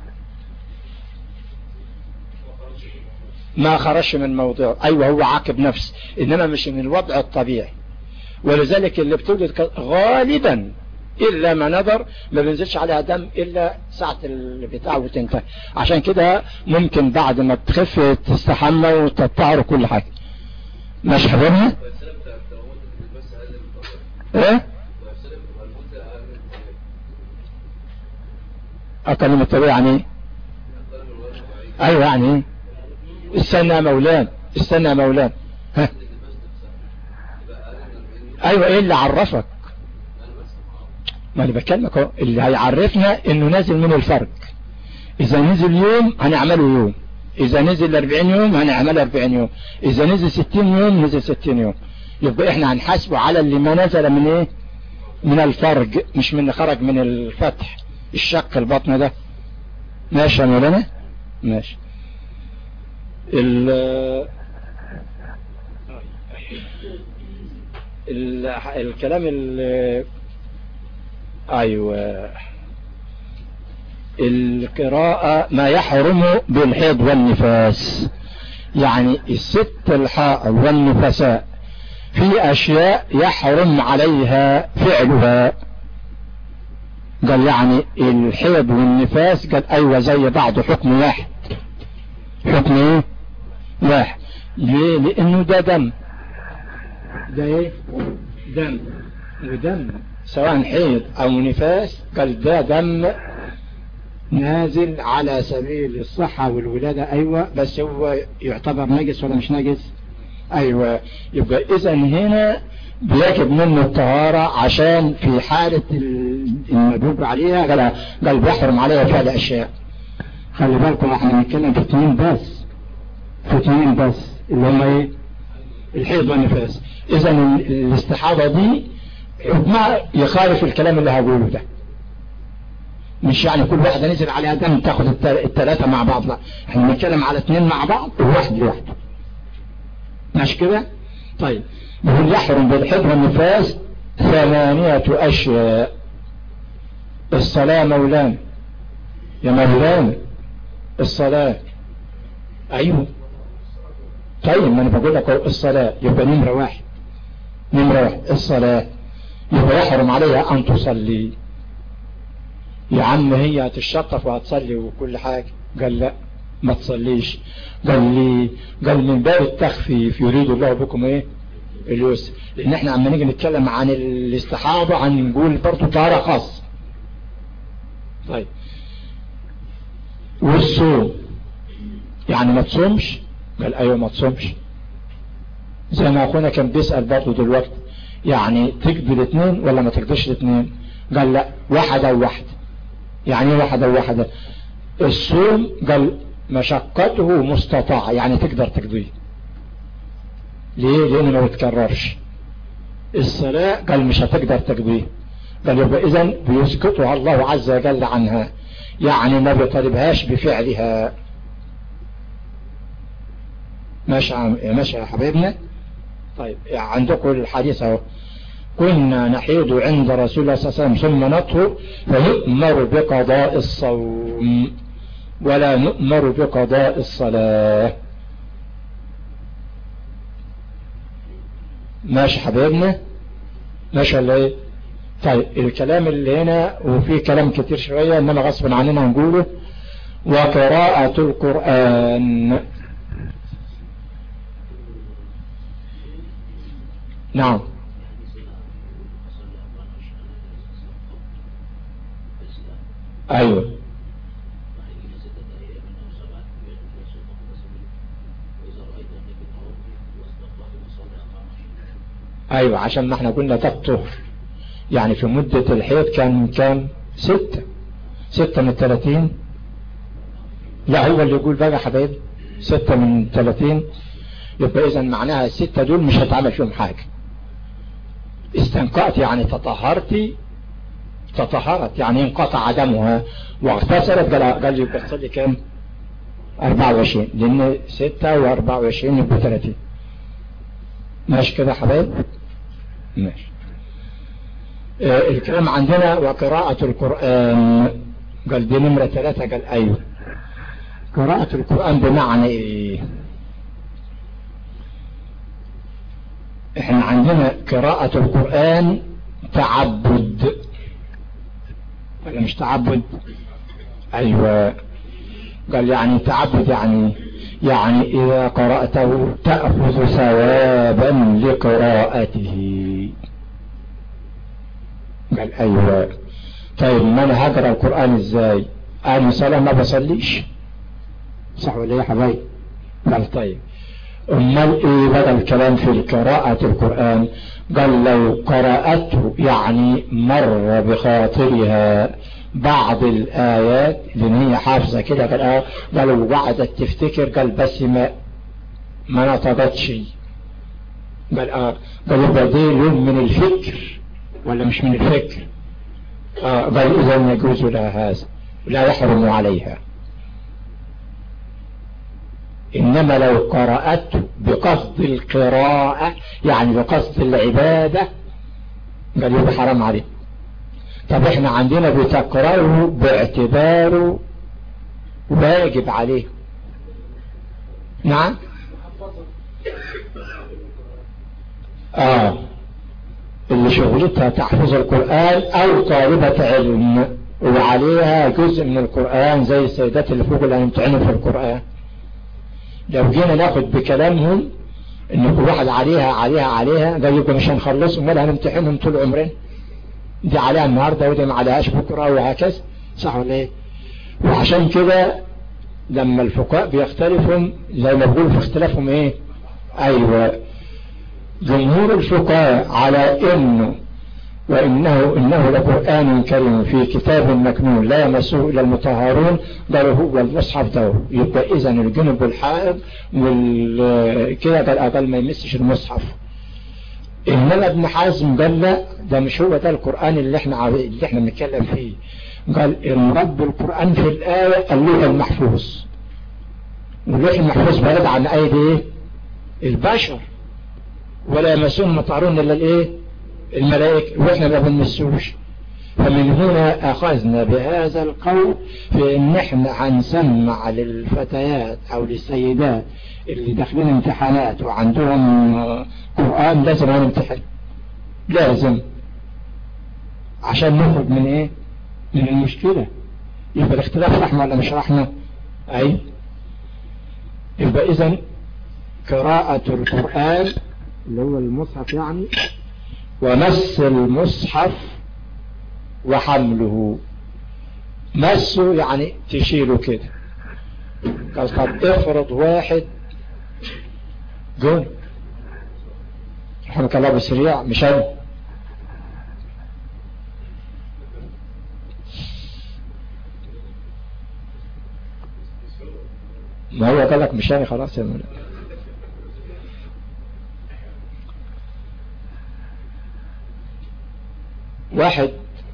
ما خرجش من موضوع ايوه هو عاقب نفس انما مش من الوضع الطبيعي ولذلك اللي بتوجد غالبا الا ما نظر ما بينزلش عليها دم الا ساعة البتاع وتنتهي عشان كده ممكن بعد ما تخف تستحمى وتطهر كل حاجة مش حبيبها ايه اقل من الطبيعي يعني ايه ايوه يعني ايه استنى يا مولان استنى يا مولان ها ايوه ايه اللي عرفك ما انا بكلمك اهو اللي هيعرفنا انه نازل من الفرق اذا نزل يوم هنعمله يوم اذا نزل 40 يوم هنعمله 40 يوم اذا نزل 60 يوم نزل 60 يوم يبقى احنا هنحاسبه على اللي ما نزل من ايه من الفرق مش من خرج من الفتح الشق البطن ده ماشي يا مولانا ماشي ال ال الكلام ال ايوه القراءة ما يحرم بالحيض والنفاس يعني الست الحائض والنفساء في اشياء يحرم عليها فعلها قال يعني الحيض والنفاس قال ايوه زي بعض حكم واحد حكم ايه واحد ليه لانه ده دم ده ايه دم ودم سواء حيض او نفاس قال ده دم نازل على سبيل الصحة والولادة ايوه بس هو يعتبر نجس ولا مش نجس ايوه يبقى اذا هنا بيجب منه الطهارة عشان في حالة المدوب عليها قال قال بيحرم عليها فعل اشياء خلي بالكم احنا بنتكلم في اثنين بس في اثنين بس اللي هم ايه الحيض والنفاس اذا الاستحاضة دي ما يخالف الكلام اللي هقوله ده مش يعني كل واحدة نزل عليها دم تاخد الثلاثة مع بعض لا احنا بنتكلم على اثنين مع بعض وواحد لوحده ماشي كده طيب يقول يحرم بالحب والنفاس ثمانية أشياء الصلاة مولان يا مولان الصلاة أيوه طيب ما أنا بقول لك الصلاة يبقى نمرة واحد نمرة واحد الصلاة يبقى يحرم عليها أن تصلي يا عم هي هتشطف وهتصلي وكل حاجة قال لا ما تصليش قال لي قال من باب التخفيف يريد الله بكم ايه اليسر لان احنا عم نيجي نتكلم عن الاستحاضة عن نقول برضه طهارة خاص طيب والصوم يعني ما تصومش قال ايوه ما تصومش زي ما اخونا كان بيسأل برضه دلوقتي يعني تقضي الاثنين ولا ما تقضيش الاثنين قال لا واحدة وواحدة يعني ايه واحدة وواحدة الصوم قال مشقته مستطاعة يعني تقدر تقضيه ليه لانه ما بيتكررش الصلاة قال مش هتقدر تقضيه قال يبقى اذا بيسكتها الله عز وجل عنها يعني ما بيطالبهاش بفعلها ماشي ماشي يا حبيبنا طيب عندكم الحديث اهو كنا نحيد عند رسول الله صلى الله عليه وسلم ثم نطهر فنؤمر بقضاء الصوم ولا نؤمر بقضاء الصلاة ماشي حبيبنا ماشي ولا ايه طيب الكلام اللي هنا وفي كلام كتير شوية انما غصب عننا نقوله وقراءة القرآن نعم ايوه ايوه عشان ما احنا قلنا تطهر يعني في مدة الحيض كان من كام ستة ستة من الثلاثين لا هو اللي يقول بقى حبايبي ستة من ثلاثين يبقى اذا معناها الستة دول مش هتعمل فيهم حاجة استنقأت يعني تطهرتي تطهرت يعني انقطع دمها واغتسلت قال قال يبقى تصلي كام 24 لان 6 و24 يبقى 30 ماشي كده يا حبايب ماشي آه الكلام عندنا وقراءة القرآن قال دي نمرة ثلاثة قال ايوه قراءة القرآن بمعنى ايه احنا عندنا قراءة القرآن تعبد ولا مش تعبد ايوه قال يعني تعبد يعني يعني اذا قرأته تأخذ ثوابا لقراءته قال ايوه طيب ما انا هقرا القرآن ازاي انا صلاة ما بصليش صح ولا يا حبايب قال طيب امال ايه بقى الكلام في قراءة القرآن قال لو قرأته يعني مر بخاطرها بعض الآيات لأن هي حافظة كده قال اه قالوا وقعدت تفتكر قال بس ما ما نطقتش قال اه قال بديل من الفكر ولا مش من الفكر اه قال إذا يجوز لها هذا لا يحرم عليها إنما لو قرأته بقصد القراءة يعني بقصد العبادة قال يبقى حرام عليه طب احنا عندنا بتقرأه باعتباره واجب عليه نعم اه اللي شغلتها تحفظ القرآن او طالبة علم وعليها جزء من القرآن زي السيدات اللي فوق اللي هيمتحنوا في القرآن لو جينا ناخد بكلامهم ان كل واحد عليها عليها عليها ده يبقى مش هنخلصهم ولا هنمتحنهم طول عمرنا دي عليها النهاردة ودي ما عليهاش بكرة وهكذا صح ولا ايه وعشان كده لما الفقهاء بيختلفوا زي ما بيقولوا في اختلافهم ايه ايوه جمهور الفقهاء على انه وإنه إنه لقرآن كريم في كتاب مكنون لا يمسه إلا المطهرون قالوا هو المصحف ده يبقى إذا الجنب والحائض كده قال أقل ما يمسش المصحف إنما ابن حازم قال لا ده مش هو ده القرآن اللي احنا اللي احنا بنتكلم فيه قال المراد بالقرآن في الآية اللوح المحفوظ واللوح المحفوظ بلد عن أيدي البشر ولا يمسون المطهرون إلا الإيه الملائكة واحنا ما بنمسوش فمن هنا اخذنا بهذا القول في ان احنا هنسمع للفتيات او للسيدات اللي داخلين امتحانات وعندهم قرآن لازم هنمتحن لازم عشان نخرج من ايه من المشكلة يبقى الاختلاف رحمة ولا مش رحمة اي يبقى اذا قراءة القرآن اللي هو المصحف يعني ومس المصحف وحمله مسه يعني تشيله كده قال قد افرض واحد جون رحمك الله بسريع مشان ما هو قال لك مشاني خلاص يا مولانا واحد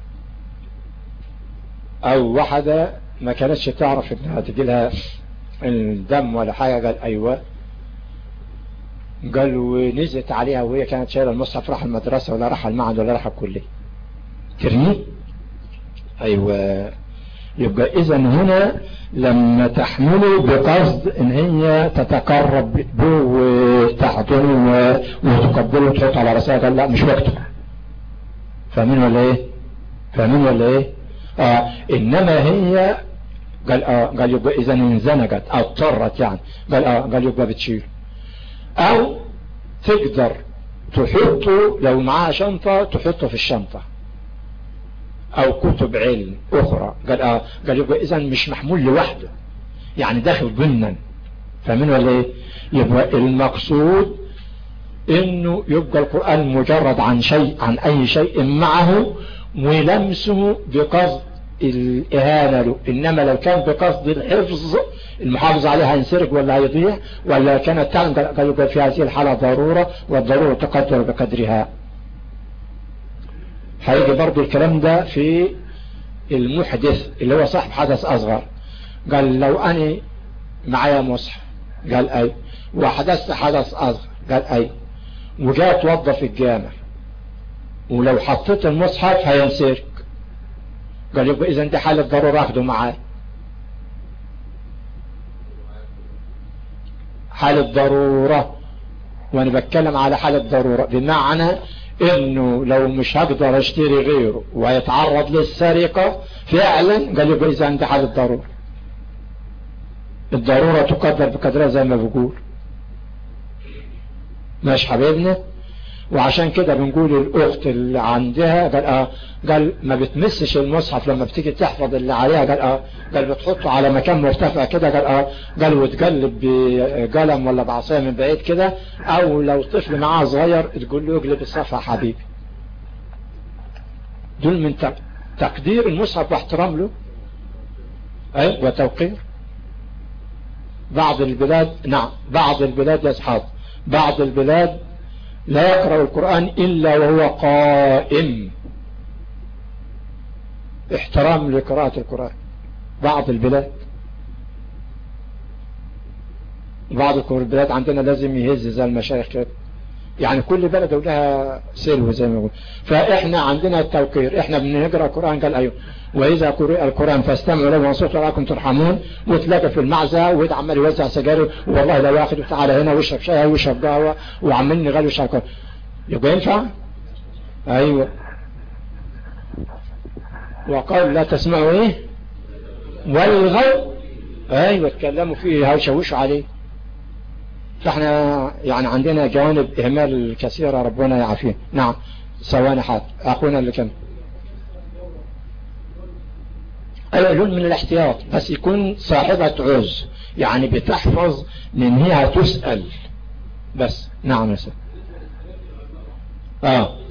او واحدة ما كانتش تعرف انها تجي لها الدم ولا حاجة قال ايوه قال ونزلت عليها وهي كانت شايلة المصحف راح المدرسة ولا راح المعهد ولا راح الكلية ترميه ايوه يبقى اذا هنا لما تحمله بقصد ان هي تتقرب به وتحضنه وتقبله وتحط على راسها قال لا مش وقته فاهمين ولا ايه فاهمين ولا ايه اه انما هي قال اه قال يبقى اذا انزنقت او اضطرت يعني قال اه قال يبقى بتشيل او تقدر تحطه لو معاها شنطة تحطه في الشنطة او كتب علم اخرى قال اه قال يبقى اذا مش محمول لوحده يعني داخل ضمنا فاهمين ولا ايه يبقى المقصود انه يبقى القرآن مجرد عن شيء عن اي شيء معه ولمسه بقصد الإهانة له إنما لو كان بقصد الحفظ المحافظ عليها هينسرق ولا هيضيع ولا كانت تعلم قال يقول في هذه الحالة ضرورة والضرورة تقدر بقدرها هيجي برضو الكلام ده في المحدث اللي هو صاحب حدث أصغر قال لو أنا معايا مصحف قال أي وحدثت حدث أصغر قال أي وجاء توظف الجامع ولو حطيت المصحف هينسرق قال يبقى إذا دي حالة ضرورة أخده معاه حالة ضرورة وأنا بتكلم على حالة ضرورة بمعنى إنه لو مش هقدر أشتري غيره وهيتعرض للسرقة فعلا قال يبقى إذا عندي حالة ضرورة الضرورة تقدر بقدرها زي ما بقول ماشي حبيبنا وعشان كده بنقول الاخت اللي عندها قال اه قال ما بتمسش المصحف لما بتيجي تحفظ اللي عليها قال اه قال بتحطه على مكان مرتفع كده قال اه قال وتقلب بقلم ولا بعصايه من بعيد كده او لو طفل معاه صغير تقول له اقلب الصفحه حبيبي دول من تقدير المصحف واحترام له اي وتوقير بعض البلاد نعم بعض البلاد يا اصحاب بعض البلاد لا يقرأ القرآن إلا وهو قائم احترام لقراءة القرآن بعض البلاد بعض البلاد عندنا لازم يهز زي المشايخ كده يعني كل بلد ولها سلو زي ما يقول فاحنا عندنا التوقير احنا بنقرا القران قال ايوه واذا قرئ القران فاستمعوا له وانصتوا لكم ترحمون وتلاقى في المعزه ويد عمال يوزع سجاير والله لا واخد تعالى هنا واشرب شاي واشرب قهوه وعمال نغلي وشرب يبقى ينفع ايوه وقال لا تسمعوا ايه والغوا ايوه اتكلموا فيه هيشوشوا عليه فاحنا يعني عندنا جوانب اهمال كثيرة ربنا يعافيه نعم ثواني حاضر اخونا اللي كان ايوه لون من الاحتياط بس يكون صاحبة عز يعني بتحفظ من هي تسأل بس نعم يا سيد اه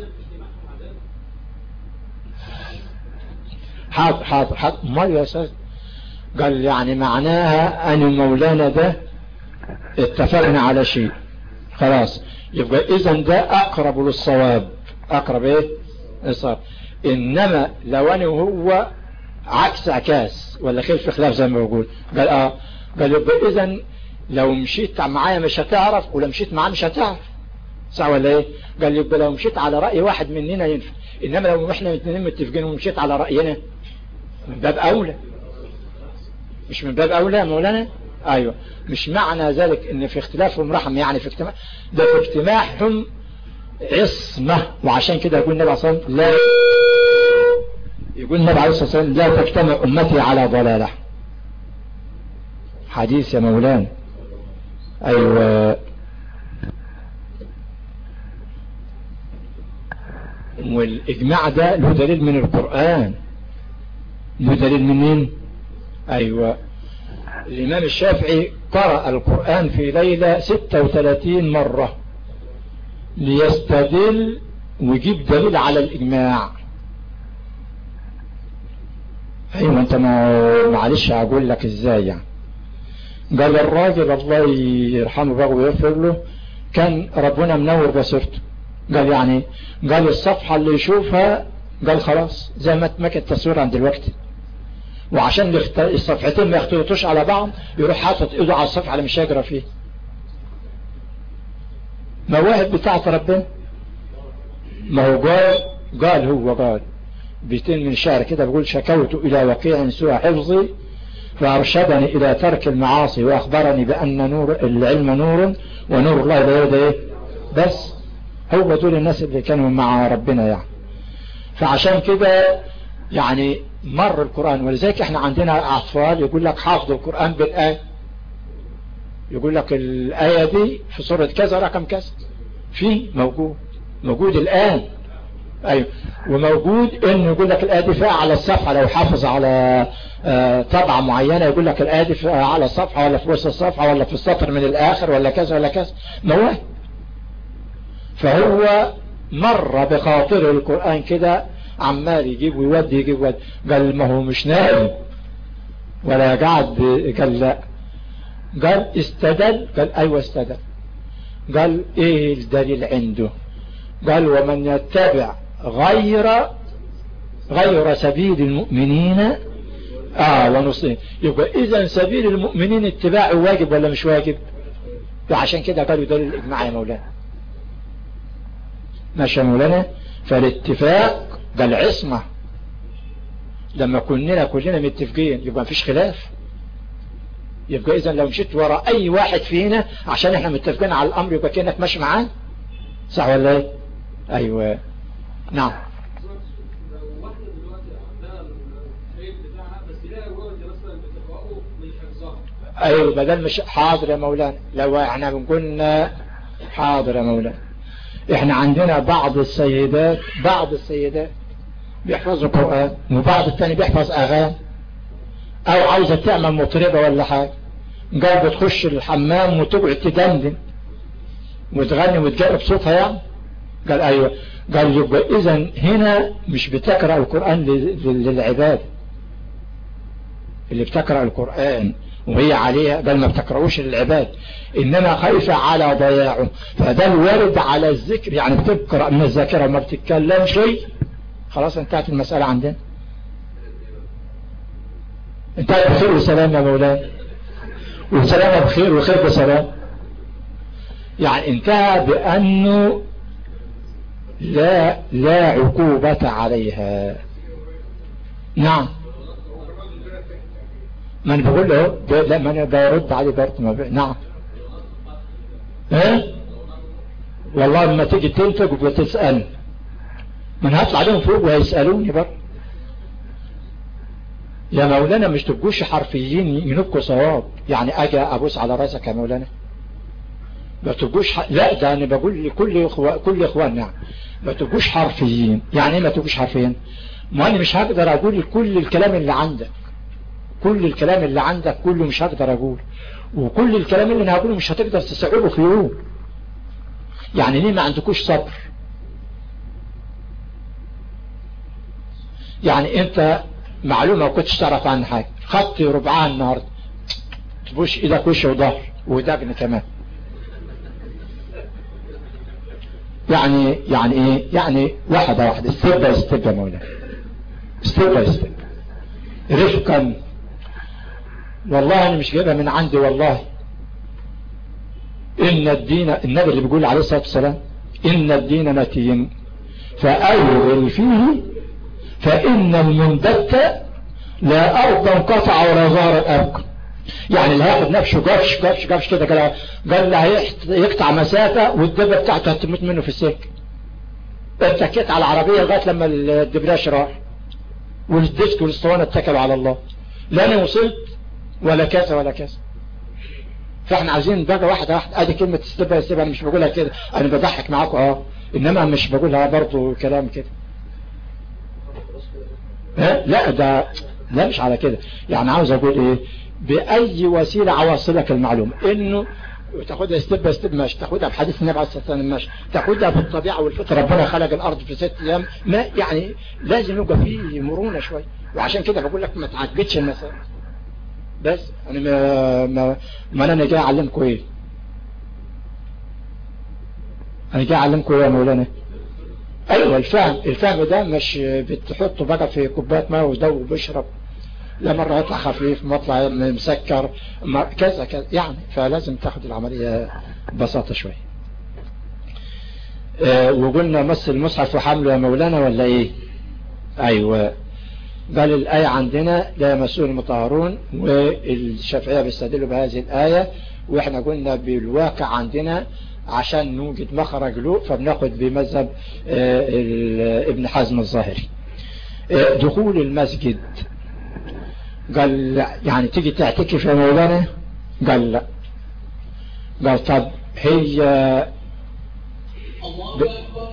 حاضر حاضر حاضر ما يا سيد قال يعني معناها ان مولانا ده اتفقنا على شيء خلاص يبقى اذا ده اقرب للصواب اقرب ايه الصواب انما لو انا وهو عكس عكاس ولا خلف خلاف زي ما بقول قال اه قال يبقى اذا لو مشيت معايا مش هتعرف ولو مشيت معاه مش هتعرف صح ولا ايه قال يبقى لو مشيت على رأي واحد مننا ينفع انما لو احنا الاثنين متفقين ومشيت على رأينا من باب اولى مش من باب اولى يا مولانا ايوه مش معنى ذلك ان في اختلافهم رحم يعني في اجتماع ده في اجتماعهم عصمة وعشان كده يقول النبي عليه الصلاة لا يقول النبي عليه الصلاة والسلام لا تجتمع امتي على ضلالة حديث يا مولانا ايوه والاجماع ده له دليل من القرآن له دليل من مين ايوه الإمام الشافعي قرأ القرآن في ليلة 36 مرة ليستدل ويجيب دليل على الإجماع أيوة أنت ما معلش أقول لك إزاي يعني قال الراجل الله يرحمه بقى ويغفر له كان ربنا منور بصيرته قال يعني قال الصفحة اللي يشوفها قال خلاص زي ما تمكن التصوير عند الوقت وعشان الصفحتين ما يختلطوش على بعض يروح حاطط ايده على الصفحة اللي مش هيجرى فيه مواهب بتاعت ربنا ما هو قال قال هو قال بيتين من شعر كده بيقول شكوت إلى وقيع سوى حفظي فأرشدني إلى ترك المعاصي وأخبرني بأن نور العلم نور ونور الله لا يرد إيه بس هو دول الناس اللي كانوا مع ربنا يعني فعشان كده يعني مر القرآن ولذلك احنا عندنا أطفال يقول لك حافظ القرآن بالآية يقول لك الآية دي في سورة كذا رقم كذا في موجود موجود الآن أيوة وموجود انه يقول لك الآية دي فيها على الصفحة لو حافظ على آه طبعة معينة يقول لك الآية دي فيها على الصفحة ولا في وسط الصفحة ولا في السطر من الآخر ولا كذا ولا كذا مواه فهو مر بخاطره القرآن كده عمال يجيب ويودي يجيب ويودي قال ما هو مش نائم ولا قاعد قال لا قال استدل قال ايوه استدل قال ايه الدليل عنده قال ومن يتبع غير غير سبيل المؤمنين اه ونصين يبقى اذا سبيل المؤمنين اتباعه واجب ولا مش واجب وعشان كده قالوا دليل الاجماع يا مولانا ماشي يا مولانا فالاتفاق ده العصمة لما كنا كلنا متفقين يبقى مفيش خلاف يبقى اذا لو مشيت ورا اي واحد فينا عشان احنا متفقين على الامر يبقى كأنك ماشي معاه صح ولا ايه ايوه نعم ايوه بدل مش حاضر يا مولانا لو احنا بنقولنا حاضر يا مولانا احنا عندنا بعض السيدات بعض السيدات بيحفظوا قرآن وبعض التاني بيحفظ اغاني او عاوزة تعمل مطربة ولا حاجة قال بتخش الحمام وتقعد تدندن وتغني وتجرب صوتها يعني قال ايوه قال يبقى اذا هنا مش بتقرأ القرآن للعباد اللي بتقرأ القرآن وهي عليها بل ما بتقرأوش للعباد إنما خايفة على ضياعه فده الوارد على الذكر يعني بتقرأ من الذاكرة وما بتتكلم شيء خلاص انتهت المسألة عندنا انتهت بخير وسلام يا مولانا وسلام بخير وخير بسلام يعني انتهى بأنه لا لا عقوبة عليها نعم ما انا بقول له لا ما انا برد عليه برضه ما نعم ايه والله لما تيجي تنفق وتسأل ما انا هطلع لهم فوق وهيسألوني برضه يا مولانا مش تبقوش حرفيين ينبقوا صواب يعني اجي ابوس على راسك يا مولانا ما تبقوش ح... لا ده انا بقول لكل إخوة... كل اخواننا ما تبقوش حرفيين يعني ايه ما تبقوش حرفيين ما انا مش هقدر اقول كل الكلام اللي عندك كل الكلام اللي عندك كله مش هقدر اقول وكل الكلام اللي انا هقوله مش هتقدر تستوعبه في يوم يعني ليه ما عندكوش صبر يعني انت معلومة ما كنتش تعرف عن حاجة خدت ربعها النهاردة تبوش ايدك وش وظهر ودقن كمان يعني يعني ايه يعني واحدة واحدة ستيب باي ستيب يا مولانا ستيب باي ستيب رفقا والله انا مش جايبها من عندي والله ان الدين النبي اللي بيقول عليه الصلاة والسلام ان الدين متين فاوغل فيه فان المنبت لا ارض انقطع ولا ظهر الارض يعني اللي هياخد نفسه قفش قفش قفش كده كده قال له يقطع مسافة والدبة بتاعته هتموت منه في السكة اتكيت على العربية لغاية لما الدبلاش راح والديسك والاسطوانة اتكلوا على الله لا انا وصلت ولا كذا ولا كذا فاحنا عايزين بقى واحدة واحدة ادي كلمة استبا استبا انا مش بقولها كده انا بضحك معاكم اه انما مش بقولها برضو كلام كده ها لا ده لا مش على كده يعني عاوز اقول ايه باي وسيلة عواصلك المعلومة انه تاخدها ستيب باي ستيب ماشي تاخدها بحديث النبي عليه الصلاه والسلام ماشي تاخدها بالطبيعه والفطره ربنا خلق الارض في ست ايام ما يعني لازم يبقى فيه مرونه شويه وعشان كده بقول لك ما تعجبش المسائل بس انا ما ما, ما انا جاي اعلمكم ايه انا جاي اعلمكم ايه يا مولانا ايوه الفهم الفهم ده مش بتحطه بقى في كوبايه ماء ودوب وبشرب لا مرة يطلع خفيف مرة مسكر كذا كذا يعني فلازم تاخد العملية ببساطة شوية اه وقلنا مص المصحف وحمله يا مولانا ولا ايه ايوه قال الآية عندنا لا يمسون المطهرون والشافعية بيستدلوا بهذه الآية واحنا قلنا بالواقع عندنا عشان نوجد مخرج له فبناخد بمذهب ابن حزم الظاهري دخول المسجد قال لا يعني تيجي تعتكف يا مولانا قال لا قال طب هي ب...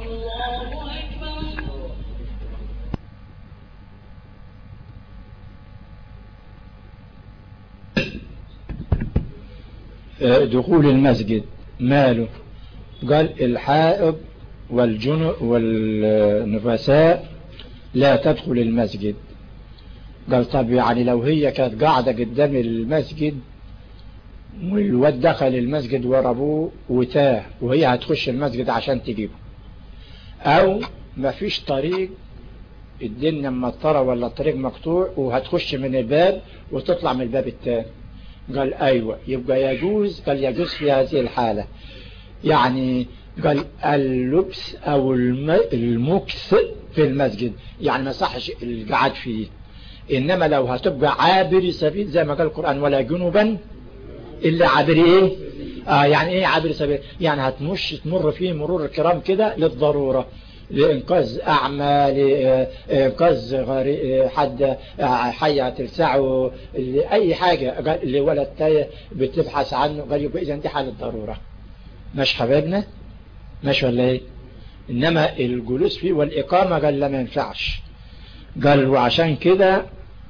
دخول المسجد ماله قال الحائض والجنب والنفساء لا تدخل المسجد قال طب يعني لو هي كانت قاعدة قدام المسجد والواد دخل المسجد ورا ابوه وتاه وهي هتخش المسجد عشان تجيبه او مفيش طريق الدنيا مطرة ولا الطريق مقطوع وهتخش من الباب وتطلع من الباب التاني قال ايوه يبقى يجوز قال يجوز في هذه الحالة يعني قال اللبس او المكس في المسجد يعني ما صحش القعاد فيه انما لو هتبقى عابر سبيل زي ما قال القرآن ولا جنوبا الا عابر ايه اه يعني ايه عابر سبيل يعني هتمش تمر فيه مرور الكرام كده للضرورة لإنقاذ أعمى لإنقاذ حد حية تلسعه لأي حاجة اللي ولد تايه بتبحث عنه قال يبقى إذا دي حالة ضرورة مش حبايبنا مش ولا ايه إنما الجلوس فيه والإقامة قال لا ما ينفعش قال وعشان كده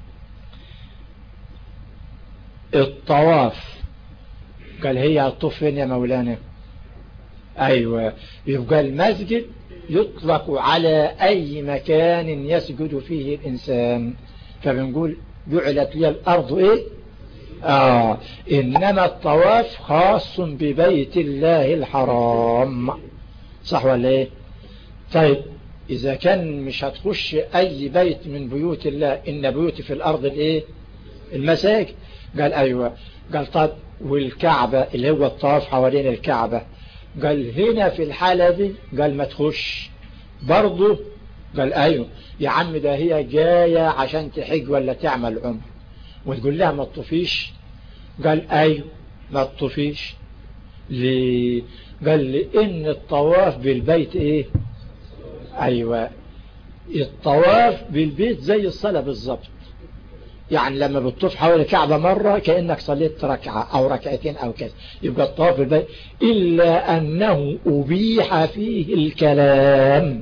الطواف قال هي هتطوف فين يا مولانا أيوة يبقى المسجد يطلق على أي مكان يسجد فيه الإنسان فبنقول جعلت لي الأرض إيه آه إنما الطواف خاص ببيت الله الحرام صح ولا إيه طيب إذا كان مش هتخش أي بيت من بيوت الله إن بيوتي في الأرض الإيه المساجد قال أيوة قال طب والكعبة اللي هو الطواف حوالين الكعبة قال هنا في الحالة دي قال ما تخش برضه قال ايوه يا عم ده هي جاية عشان تحج ولا تعمل عمر وتقول لها ما تطفيش قال ايوه ما تطفيش ليه قال لان الطواف بالبيت ايه ايوه الطواف بالبيت زي الصلاة بالظبط يعني لما بتطوف حول الكعبة مرة كأنك صليت ركعة أو ركعتين أو كذا يبقى الطواف بالبيت إلا أنه أبيح فيه الكلام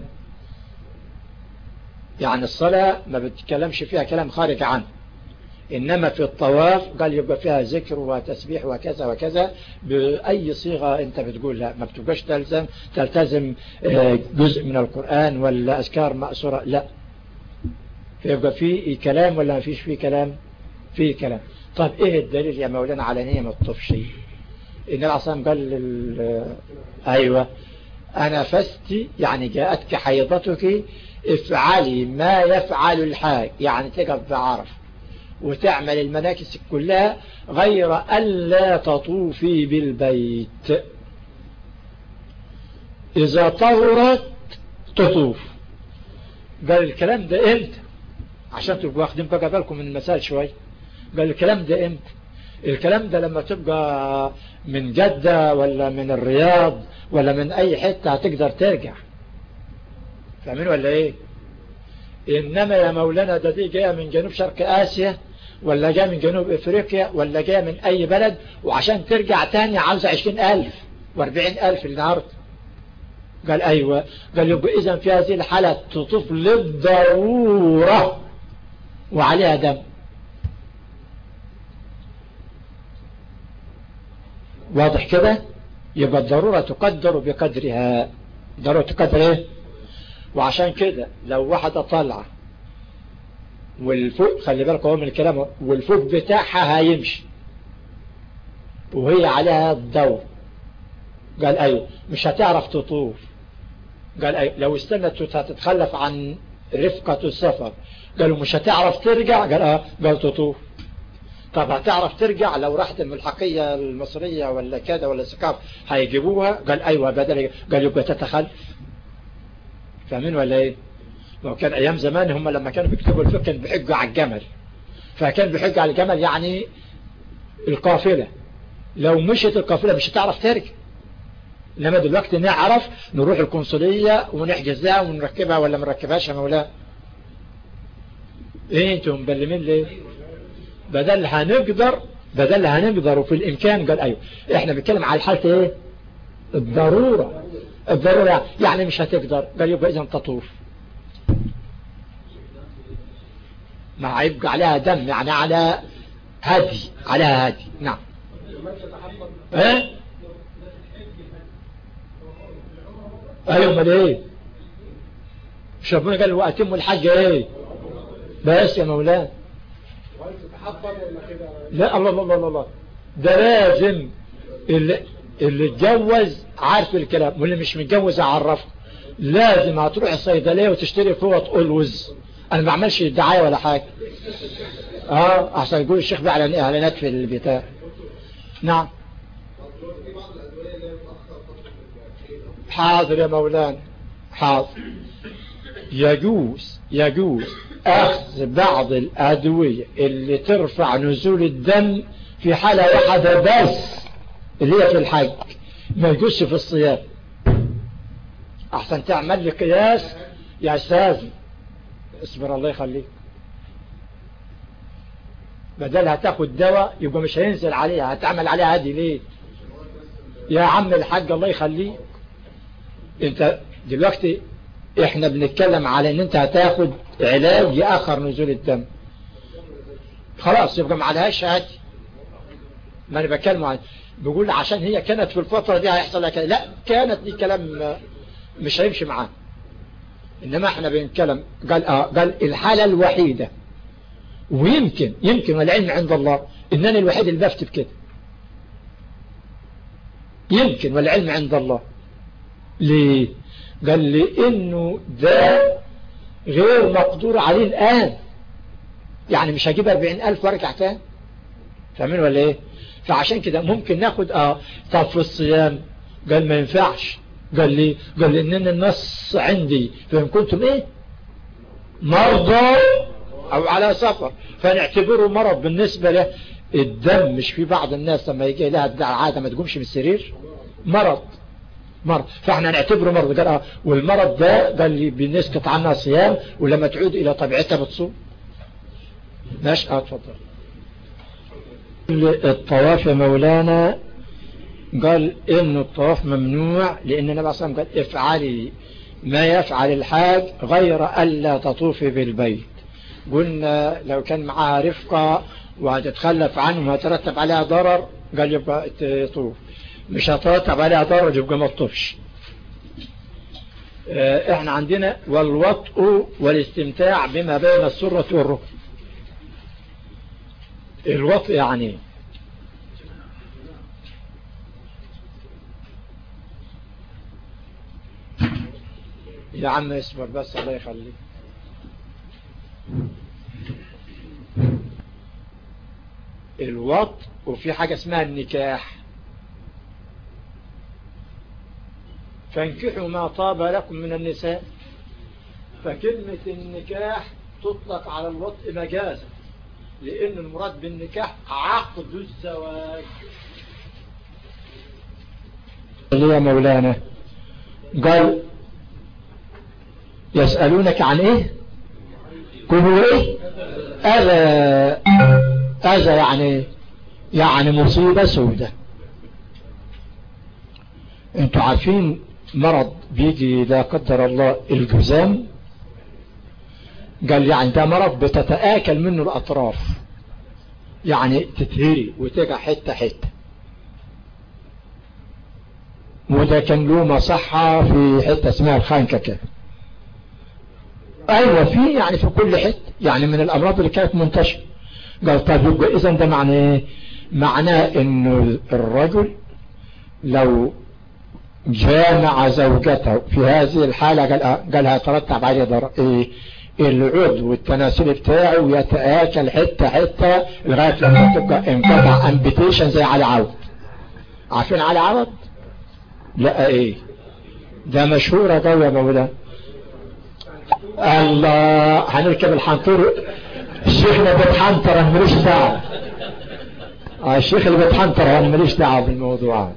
يعني الصلاة ما بتتكلمش فيها كلام خارج عنه إنما في الطواف قال يبقى فيها ذكر وتسبيح وكذا وكذا بأي صيغة أنت بتقولها ما بتبقاش تلزم تلتزم جزء من القرآن ولا أذكار مأسورة لا فيبقى فيه كلام ولا ما فيش فيه كلام فيه كلام طب ايه الدليل يا مولانا على نية ما تطفش النبي عليه قال لل... ايوه انا فستي يعني جاءتك حيضتك افعلي ما يفعل الحاج يعني تقف بعرف وتعمل المناكس كلها غير ألا تطوفي بالبيت إذا طهرت تطوف قال الكلام ده امتى عشان تبقوا واخدين بقى بالكم من المسائل شوي قال الكلام ده امتى الكلام ده لما تبقى من جدة ولا من الرياض ولا من اي حتة هتقدر ترجع فاهمين ولا ايه انما يا مولانا ده دي جاية من جنوب شرق اسيا ولا جاية من جنوب افريقيا ولا جاية من اي بلد وعشان ترجع تاني عاوزة عشرين الف واربعين الف النهاردة قال ايوه قال يبقى اذا في هذه الحالة تطوف للضرورة وعليها دم واضح كده يبقى الضرورة تقدر بقدرها الضرورة تقدر ايه وعشان كده لو واحدة طالعة والفوق خلي بالك هو من الكلام والفوق بتاعها هيمشي وهي عليها الدور قال ايوه مش هتعرف تطوف قال ايوه لو استنت هتتخلف عن رفقة السفر قالوا مش هتعرف ترجع قال اه قال تطوف طب هتعرف ترجع لو راحت الملحقية المصرية ولا كذا ولا سكاف هيجيبوها قال ايوه بدل قال يبقى تتخلف فاهمين ولا ايه لو كان ايام زمان هم لما كانوا بيكتبوا الفقه كانوا بيحجوا على الجمل فكان بيحج على الجمل يعني القافلة لو مشت القافلة مش هتعرف ترجع انما دلوقتي نعرف نروح القنصلية ونحجزها ونركبها ولا مركبهاش يا مولانا ايه انتم مبلمين ليه بدل هنقدر بدل هنقدر وفي الامكان قال ايوه احنا بنتكلم على حالة ايه الضرورة الضرورة يعني مش هتقدر قال يبقى اذا تطوف ما هيبقى عليها دم يعني على هدي عليها هدي نعم ايه ايوه امال ايه مش ربنا قال واتم الحج ايه بس يا مولانا لا الله الله الله الله ده لازم اللي اللي اتجوز عارف الكلام واللي مش متجوز اعرفه لازم هتروح الصيدليه وتشتري فوط اولوز انا ما بعملش دعايه ولا حاجه اه احسن يقول الشيخ بيعلن اعلانات في البتاع نعم حاضر يا مولانا حاضر يجوز يجوز اخذ بعض الادوية اللي ترفع نزول الدم في حالة واحدة بس اللي هي في الحج ما يجوزش في الصيام احسن تعمل لي قياس يا استاذ اصبر الله يخليك بدلها تاخد دواء يبقى مش هينزل عليها هتعمل عليها هدي ليه يا عم الحاج الله يخليك انت دلوقتي احنا بنتكلم على ان انت هتاخد علاج يأخر نزول الدم خلاص يبقى ما عليهاش هدي ما انا بتكلم عن بيقول عشان هي كانت في الفترة دي هيحصل لها كده لا كانت دي كلام مش هيمشي معانا انما احنا بنتكلم قال اه قال الحالة الوحيدة ويمكن يمكن والعلم عند الله انني الوحيد اللي بفتي بكده يمكن والعلم عند الله ليه قال لي انه ده غير مقدور عليه الان يعني مش هجيب 40 الف وارجع تاني فاهمين ولا ايه فعشان كده ممكن ناخد اه طب في الصيام قال ما ينفعش قال لي قال لي ان النص عندي فان كنتم ايه مرضى او على سفر فنعتبره مرض بالنسبة له الدم مش في بعض الناس لما يجي لها عادة ما تقومش من السرير مرض مرض فاحنا نعتبره مرض قال اه والمرض ده قال لي بنسقط عنها صيام ولما تعود الى طبيعتها بتصوم ماشي اه اتفضل الطواف يا مولانا قال ان الطواف ممنوع لان النبي صلى الله عليه وسلم قال افعلي ما يفعل الحاج غير الا تطوفي بالبيت قلنا لو كان معها رفقة وهتتخلف عنه وهترتب عليها ضرر قال يبقى تطوف مش هترتب عليها ضرر يبقى ما تطوفش احنا عندنا والوطء والاستمتاع بما بين السرة والركن الوطء يعني يا عم اصبر بس الله يخليك الوط وفي حاجة اسمها النكاح فانكحوا ما طاب لكم من النساء فكلمة النكاح تطلق على الوطء مجازا لأن المراد بالنكاح عقد الزواج اللي يا مولانا قال يسألونك عن ايه كلوا ايه اذى اذى يعني يعني مصيبة سودة انتوا عارفين مرض بيجي لا قدر الله الجزام قال يعني ده مرض بتتآكل منه الأطراف يعني تتهري وتقع حتة حتة وده كان له مصحة في حتة اسمها الخانكة كده ايوه في يعني في كل حته يعني من الامراض اللي كانت منتشره قال طيب يبقى اذا ده معناه ايه معناه انه الرجل لو جامع زوجته في هذه الحالة قال قال هيترتب عليه ضرر ايه العضو التناسلي بتاعه يتآكل حتة حتة لغاية لما تبقى انقطع امبيتيشن زي علي عوض عارفين علي عوض لا ايه ده مشهورة قوي يا مولانا الله هنركب الحنطور الشيخ اللي بيتحنطر انا ماليش دعوه آه الشيخ اللي بيتحنطر انا ماليش دعوه بالموضوع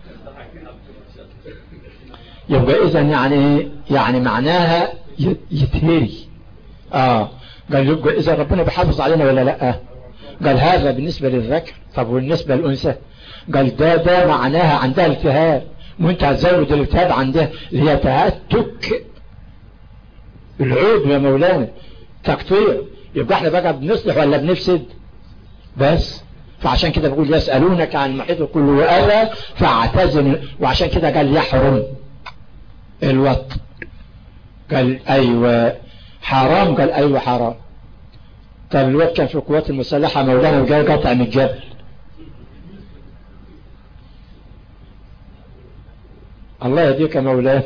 يبقى اذا يعني يعني معناها يتهري اه قال يبقى اذا ربنا بيحافظ علينا ولا لا قال هذا بالنسبة للذكر طب بالنسبة للأنثى قال ده ده معناها عندها التهاب وانت هتزود الالتهاب عندها اللي هي تهتك العود يا مولانا تقطيع يبقى احنا بقى بنصلح ولا بنفسد بس فعشان كده بقول يسألونك عن المحيط كله أذى فاعتزل وعشان كده قال يحرم الوط قال أيوة حرام قال أيوة حرام طب الوقت كان في القوات المسلحة مولانا وجاي قطع من الجبل الله يهديك يا مولانا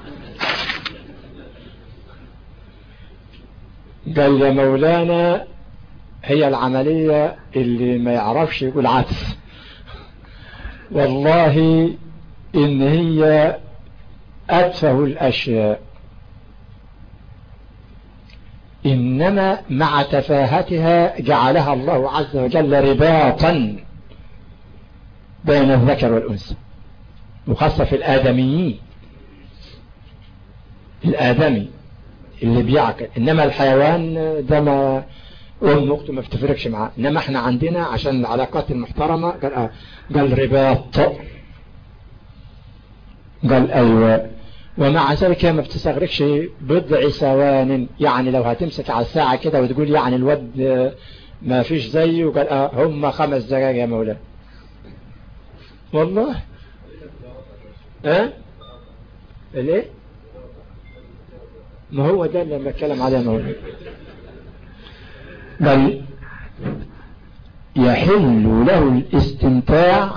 قال يا مولانا هي العملية اللي ما يعرفش يقول عدس والله ان هي اتفه الاشياء إنما مع تفاهتها جعلها الله عز وجل رباطا بين الذكر والأنثى وخاصة في الآدميين الآدمي اللي بيعقل إنما الحيوان ده ما أم أخته ما بتفرقش معاه إنما إحنا عندنا عشان العلاقات المحترمة قال, آه قال رباط قال أيوة ومع ذلك ما بتستغرقش بضع ثوان يعني لو هتمسك على الساعة كده وتقول يعني الواد ما فيش زيه وقال اه هم خمس دقائق يا مولانا والله ها أه؟ الايه ما هو ده اللي بتكلم عليه مولانا بل يحل له الاستمتاع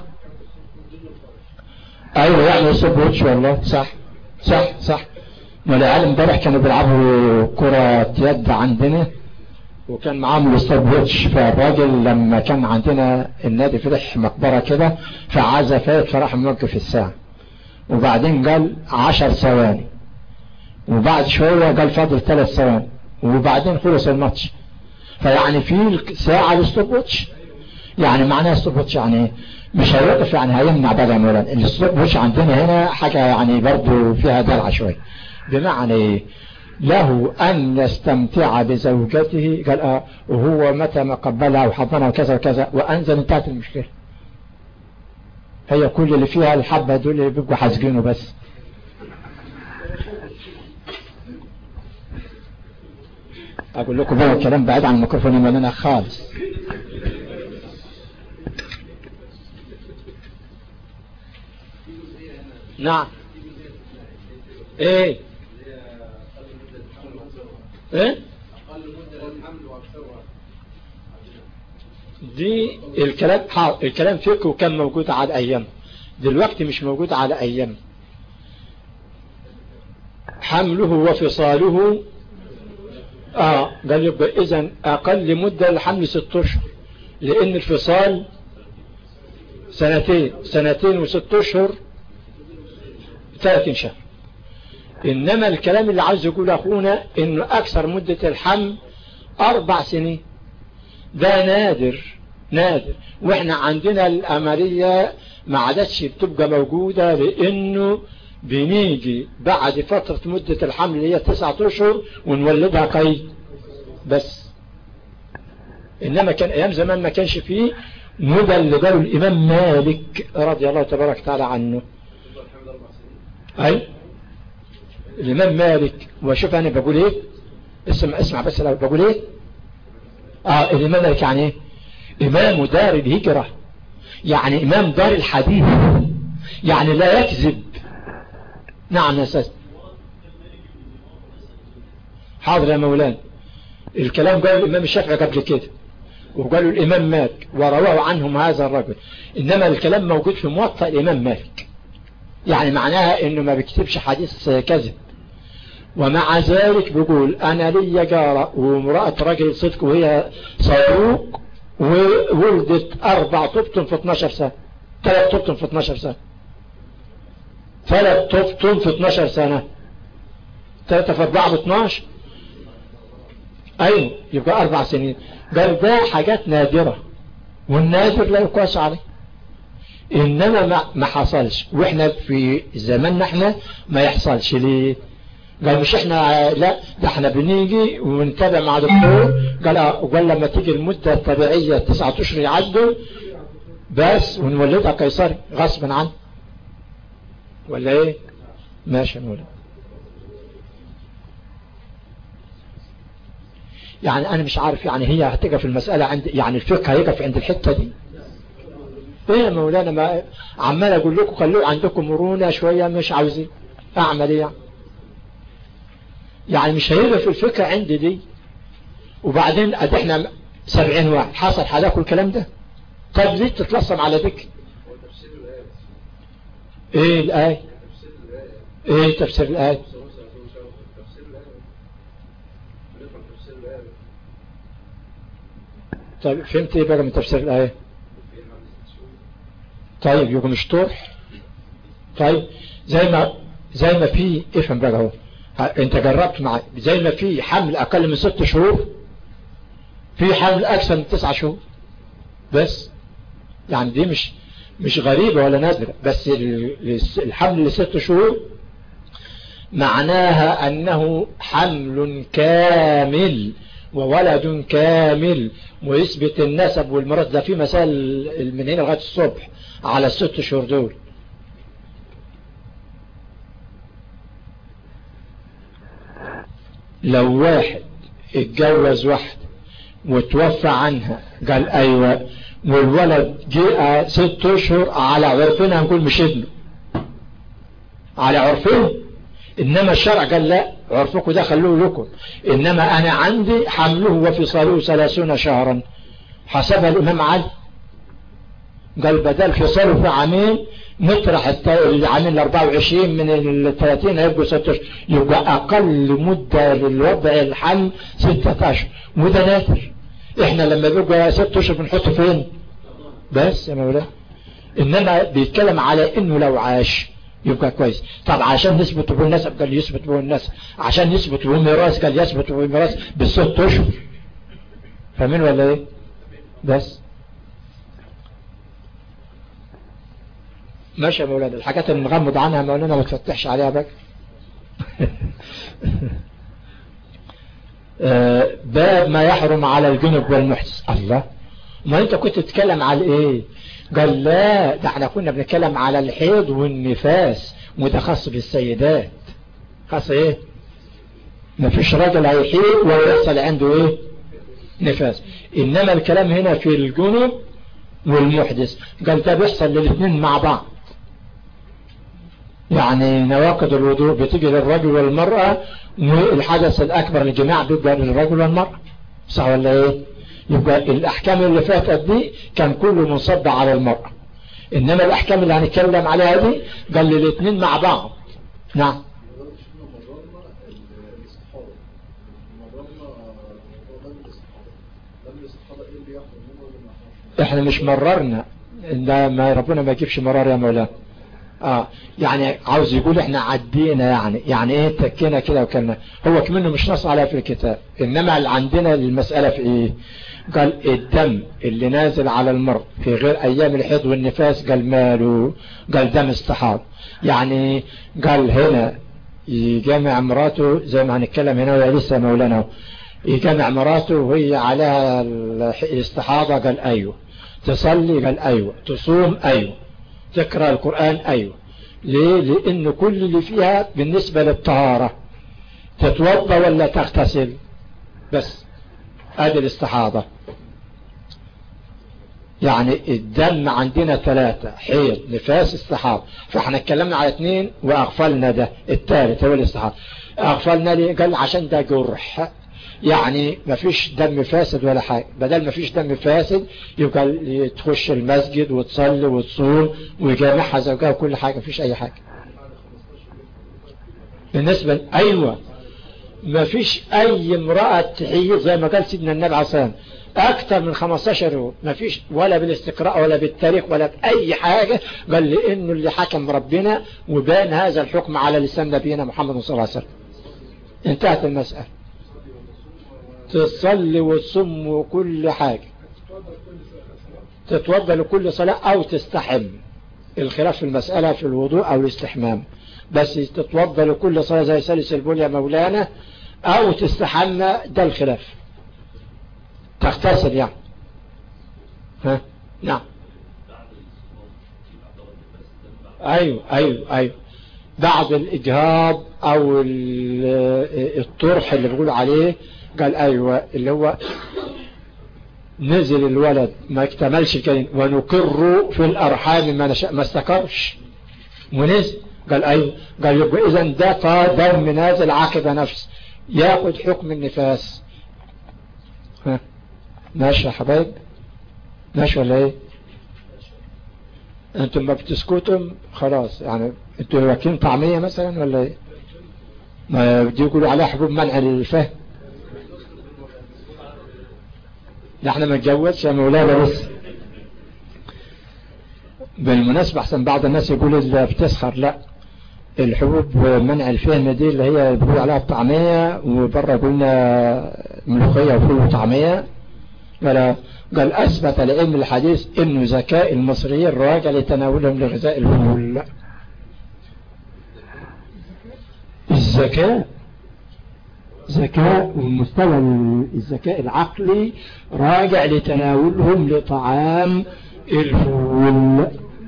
ايوه يعني يصب وجه والله صح صح صح والعيال امبارح كانوا بيلعبوا كرة يد عندنا وكان معاهم الاستاذ ويتش فالراجل لما كان عندنا النادي فتح مقبرة كده فعاز فات فراح موقف الساعة وبعدين قال عشر ثواني وبعد شوية قال فاضل ثلاث ثواني وبعدين خلص الماتش فيعني في ساعة الستوب واتش يعني معناها ستوب واتش يعني ايه مش هيوقف يعني هيمنع بقى مولانا الستوب واتش عندنا هنا حاجة يعني برضو فيها دلع شوية بمعنى ايه له أن يستمتع بزوجته قال آه وهو متى ما قبلها وحضنها وكذا وكذا وأنزل انتهت المشكلة هي كل اللي فيها الحبة دول اللي بيبقوا حاسقينه بس أقول لكم بقى الكلام بعيد عن الميكروفون مننا خالص نعم ايه ايه دي الكلام الكلام فقه وكان موجود على ايام دلوقتي مش موجود على ايام حمله وفصاله اه قال يبقى اذا اقل مدة الحمل ست اشهر لان الفصال سنتين سنتين وست اشهر 30 شهر إنما الكلام اللي عايز يقول أخونا إنه أكثر مدة الحمل أربع سنين ده نادر نادر وإحنا عندنا الأمرية ما عادتش بتبقى موجودة لأنه بنيجي بعد فترة مدة الحمل اللي هي تسعة أشهر ونولدها قيد بس إنما كان أيام زمان ما كانش فيه مدى اللي قاله الإمام مالك رضي الله تبارك تعالى عنه أي الإمام مالك وشوف أنا بقول إيه اسمع اسمع بس لو بقول إيه آه الإمام مالك يعني إيه إمام دار الهجرة يعني إمام دار الحديث يعني لا يكذب نعم يا أستاذ حاضر يا مولانا الكلام قال الإمام الشافعي قبل كده وقالوا الإمام مالك ورواه عنهم هذا الرجل إنما الكلام موجود في موطأ الإمام مالك يعني معناها انه ما بيكتبش حديث كذب ومع ذلك بيقول انا لي جارة وامرأة رجل صدق وهي صدوق وولدت اربع طبطن في 12 سنة ثلاث طبطن في 12 سنة ثلاث طبطن في 12 سنة ثلاثة في اربعة ب 12 ايوه يبقى اربع سنين قال ده حاجات نادرة والنادر لا يقاس عليه انما ما, ما حصلش واحنا في زماننا احنا ما يحصلش ليه قال مش احنا لا ده احنا بنيجي ونتابع مع دكتور قال قال لما تيجي المدة الطبيعية تسعة اشهر يعدوا بس ونولدها قيصري غصبا عنه ولا ايه ماشي نولد يعني انا مش عارف يعني هي هتقف المسألة عند يعني الفقه هيقف عند الحتة دي ايه يا مولانا ما عمال اقول لكم خلوا عندكم مرونة شوية مش عاوزين اعمل ايه يعني يعني مش هيبقى في الفكرة عندي دي وبعدين ادي احنا سبعين واحد حصل حلاكوا الكلام ده طب ليه تتلصم على ذكر ايه الآية ايه تفسير الآية طيب فهمت ايه بقى من تفسير الآية طيب يبقى مش طرح طيب زي ما زي ما في افهم بقى اهو انت جربت مع زي ما في حمل اقل من ست شهور في حمل اكثر من تسعة شهور بس يعني دي مش مش غريبة ولا نادرة بس الحمل لست شهور معناها انه حمل كامل وولد كامل ويثبت النسب والمرض ده في مسائل من هنا لغاية الصبح على الست شهور دول لو واحد اتجوز واحد وتوفى عنها قال ايوه والولد جاء ست اشهر على عرفنا هنقول مش ابنه على عرفنا انما الشرع قال لا عرفكم ده خلوه لكم انما انا عندي حمله وفصاله ثلاثون شهرا حسبها الامام علي قال بدل فصاله في عامين نطرح العامين ال 24 من ال 30 هيبقوا 6 اشهر يبقى اقل مدة للوضع الحمل 6 اشهر وده نادر احنا لما بيبقى 6 اشهر بنحطه فين بس يا مولانا انما بيتكلم على انه لو عاش يبقى كويس طب عشان نثبت به النسب قال يثبت به النسب عشان يثبت به الميراث قال يثبت به الميراث بالست اشهر فاهمين ولا ايه بس ماشي يا مولانا الحاجات اللي نغمض عنها مولانا ما تفتحش عليها بقى باب ما يحرم على الجنب والمحدث الله ما انت كنت تتكلم على ايه قال لا ده احنا كنا بنتكلم على الحيض والنفاس متخصص بالسيدات خاص ايه ما فيش راجل هيحيض ويحصل عنده ايه نفاس انما الكلام هنا في الجنب والمحدث قال ده بيحصل للاثنين مع بعض يعني نواقض الوضوء بتيجي للرجل والمرأة والحدث الأكبر للجماعة بيبقى للرجل والمرأة صح ولا ايه يبقى الأحكام اللي فاتت دي كان كله منصب على المرأة إنما الأحكام اللي هنتكلم عليها دي قال للاثنين مع بعض نعم احنا مش مررنا ده ما ربنا ما يجيبش مرار يا مولانا اه يعني عاوز يقول احنا عدينا يعني يعني ايه تكينا كده وكلنا هو كمنه مش نص عليها في الكتاب انما اللي عندنا المسألة في ايه قال الدم اللي نازل على المرء في غير ايام الحيض والنفاس قال ماله قال دم استحاض يعني قال هنا يجمع مراته زي ما هنتكلم هنا ويا لسه مولانا يجمع مراته وهي عليها الاستحاضة قال ايوه تصلي قال ايوه تصوم ايوه تقرأ القرآن ايوه ليه لان كل اللي فيها بالنسبة للطهارة تتوضى ولا تغتسل بس ادي الاستحاضة يعني الدم عندنا ثلاثة حيض نفاس استحاضة فاحنا اتكلمنا على اثنين واغفلنا ده الثالث هو الاستحاضة اغفلنا ليه قال عشان ده جرح يعني ما فيش دم فاسد ولا حاجة بدل ما فيش دم فاسد يبقى تخش المسجد وتصلي وتصوم ويجامعها زوجها وكل حاجة فيش اي حاجة بالنسبة ايوه ما فيش اي امرأة تحيض زي ما قال سيدنا النبي عليه الصلاة اكثر من 15 يوم ما فيش ولا بالاستقراء ولا بالتاريخ ولا باي حاجة قال لانه اللي حكم ربنا وبان هذا الحكم على لسان نبينا محمد صلى الله عليه وسلم انتهت المسألة تصلي وتصم وكل حاجة تتوضى لكل صلاة او تستحم الخلاف في المسألة في الوضوء او الاستحمام بس تتوضى لكل صلاة زي سلس البول يا مولانا او تستحمى ده الخلاف تغتسل يعني ها نعم ايوه ايوه ايوه بعد الاجهاض او الطرح اللي بيقول عليه قال ايوه اللي هو نزل الولد ما اكتملش الكلمة ونقر في الارحام ما نشاء ما استقرش ونزل قال ايوه قال يبقى اذا ده دم نازل عقب نفس ياخد حكم النفاس ها ماشي يا حبايب ماشي ولا ايه انتم ما بتسكتوا خلاص يعني انتوا واكلين طعمية مثلا ولا ايه ما بدي يقولوا عليها حبوب منع للفهم احنا ما نتجوزش يا مولانا بس بالمناسبة احسن بعض الناس يقول اللي بتسخر لا الحبوب منع الفهم دي اللي هي بيقول عليها الطعمية وبره قلنا ملوخية وفول وطعمية قال قال أثبت العلم الحديث إنه ذكاء المصريين راجع لتناولهم لغذاء الفول الذكاء ذكاء ومستوى الذكاء العقلي راجع لتناولهم لطعام الفول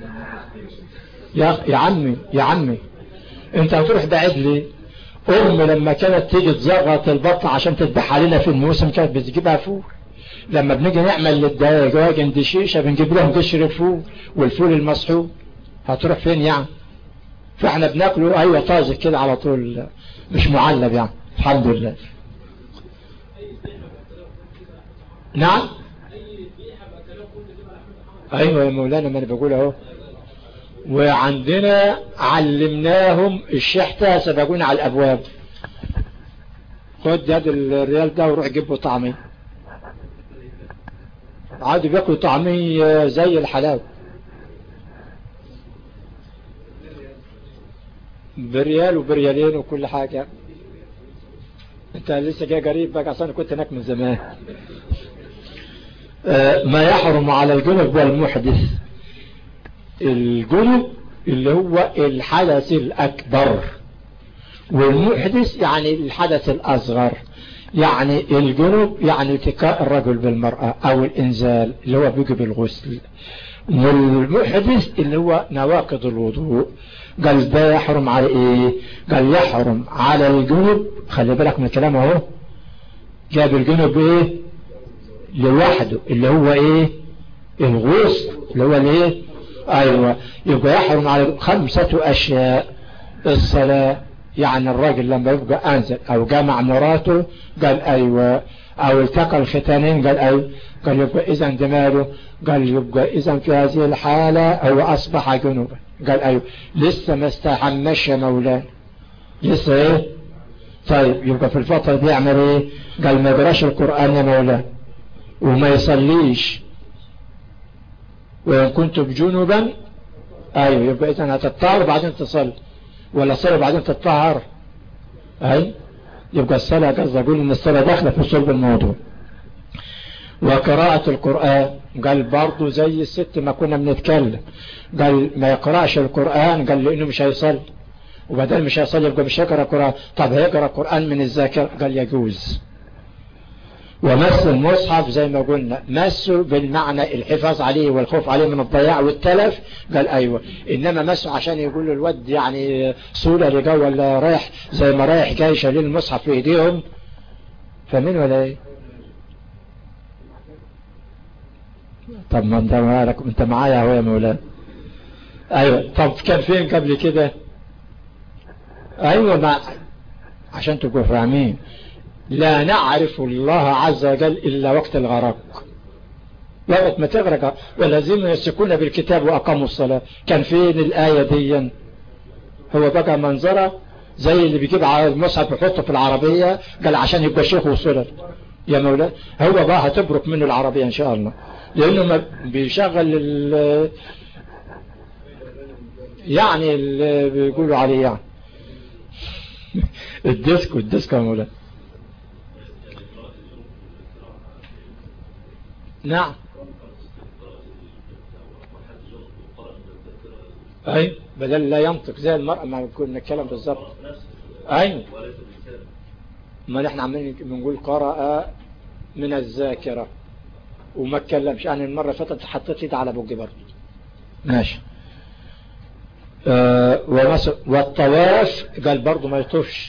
يا يا عمي يا عمي انت هتروح بعيد ليه ام لما كانت تيجي تزغط البطن عشان تذبح علينا في الموسم كانت بتجيبها فول لما بنيجي نعمل للدواجن دي شيشه بنجيب لهم قشر الفول والفول المصحوب هتروح فين يعني فاحنا بناكله ايوه طازج كده على طول مش معلب يعني الحمد لله نعم ايوه يا مولانا ما انا بقول اهو وعندنا علمناهم الشحتة سبقونا على الابواب خد يد الريال ده وروح جيبه طعمي عادوا بياكلوا طعمي زي الحلاوه بريال وبريالين وكل حاجة انت لسه جاي قريب بقى اصلا كنت هناك من زمان آه ما يحرم على الجنب والمحدث الجنب اللي هو الحدث الأكبر والمحدث يعني الحدث الأصغر يعني الجنب يعني التقاء الرجل بالمرأة أو الإنزال اللي هو بيجي بالغسل والمحدث اللي هو نواقض الوضوء قال ده يحرم على ايه قال يحرم على الجنب خلي بالك من الكلام اهو جاب الجنب ايه لوحده اللي هو ايه الغسل اللي هو الايه ايوه يبقى يحرم على خمسة اشياء الصلاة يعني الراجل لما يبقى انزل او جمع مراته قال ايوه او التقى الختانين قال ايوه قال يبقى اذا دماغه قال يبقى اذا في هذه الحالة هو اصبح جنوبا قال ايوه لسه ما استحمش يا مولانا لسه ايه طيب يبقى في الفترة دي يعمل ايه قال ما يقراش القرآن يا مولانا وما يصليش وإن كنت بجنوبا أيوة يبقى إذن هتطهر وبعدين تصلي ولا صلي وبعدين تطهر أي يبقى الصلاة قصد أقول إن الصلاة داخلة في صلب الموضوع وقراءة القرآن قال برضه زي الست ما كنا بنتكلم قال ما يقرأش القرآن قال لأنه مش هيصلي وبدل مش هيصلي يبقى مش هيقرأ القرآن طب هيقرأ القرآن من الذاكرة قال يجوز ومس المصحف زي ما قلنا مسه بالمعنى الحفاظ عليه والخوف عليه من الضياع والتلف قال ايوه انما مسه عشان يقول له الود يعني صورة لجو ولا رايح زي ما رايح جاي شايلين المصحف في ايديهم فمن ولا ايه طب ما انت مالك انت معايا اهو يا مولانا ايوه طب كان فين قبل كده ايوه ما عشان تبقوا فاهمين لا نعرف الله عز وجل إلا وقت الغرق وقت ما تغرق والذين يسكون بالكتاب وأقاموا الصلاة كان فين الآية دي هو بقى منظرة زي اللي بيجيب على المصحف يحطه في العربية قال عشان يبقى شيخ وصلة يا مولانا هو بقى هتبرك منه العربية إن شاء الله لأنه ما بيشغل ال يعني اللي بيقولوا عليه يعني الديسك والديسك يا مولانا نعم اي بدل لا ينطق زي المرأة ما كنا نتكلم بالظبط اي ما نحن عمالين بنقول قرأ من الذاكرة وما اتكلمش يعني المرة فاتت حطيت ايد على بوجي برضه ماشي آه والطواف قال برضه ما يطوفش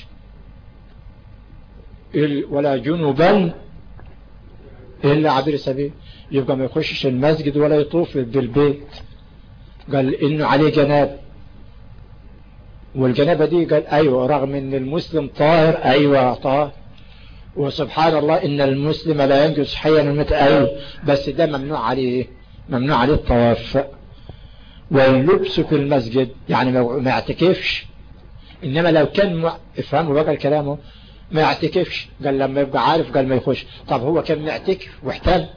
ولا جنوبا إلا عبير سبيل يبقى ما يخشش المسجد ولا يطوف بالبيت قال إنه عليه جناب والجنابة دي قال أيوة رغم إن المسلم طاهر أيوة طاهر وسبحان الله إن المسلم لا ينجس حيا المت أيوة بس ده ممنوع عليه ممنوع عليه الطواف واللبس في المسجد يعني ما يعتكفش إنما لو كان افهموا بقى كلامه ما يعتكفش قال لما يبقى عارف قال ما يخش طب هو كان معتكف واحتل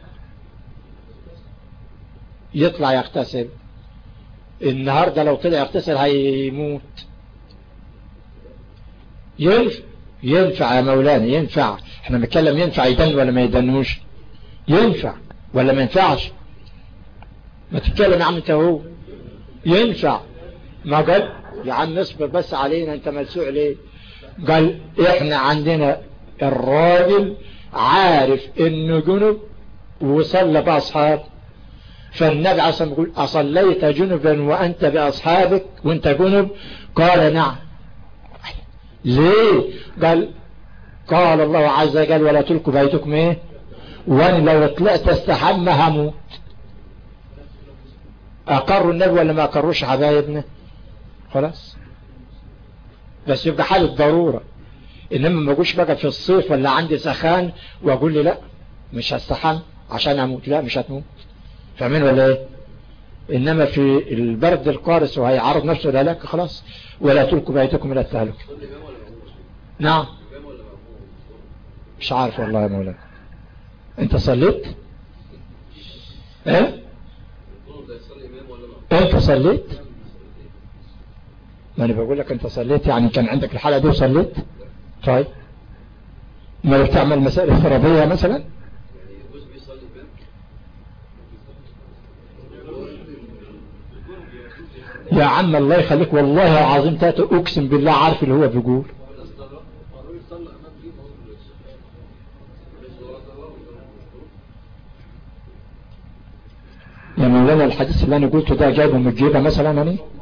يطلع يغتسل النهاردة لو طلع يغتسل هيموت ينفع ينفع يا مولانا ينفع احنا بنتكلم ينفع يدن ولا ما يدنوش ينفع ولا ما ينفعش ما تتكلم يا عم انت هو ينفع ما قال يا عم اصبر بس علينا انت ملسوع ليه قال احنا عندنا الراجل عارف انه جنب وصلى باصحاب فالنبي عليه الصلاة يقول أصليت جنبا وأنت بأصحابك وأنت جنب قال نعم ليه قال قال الله عز وجل ولا تلقوا بيتكم ايه وانا لو طلعت استحمى هموت اقروا النبي ولا ما اقروش حبايبنا خلاص بس يبقى حالة ضرورة انما ما اجوش بقى في الصيف ولا عندي سخان واقول لي لا مش هستحم عشان اموت لا مش هتموت فاهمين ولا ايه انما في البرد القارس وهيعرض نفسه لهلاك خلاص ولا تلقوا بيتكم الى التهلك نعم مش عارف والله يا مولانا انت صليت ايه انت صليت ما انا بقول لك انت صليت يعني كان عندك الحالة دي وصليت طيب ما لو تعمل مسائل افتراضية مثلا يا عم الله يخليك والله العظيم تاتي اقسم بالله عارف اللي هو بيقول يا مولانا الحديث اللي انا قلته ده جايبه من الجيبه مثلا يعني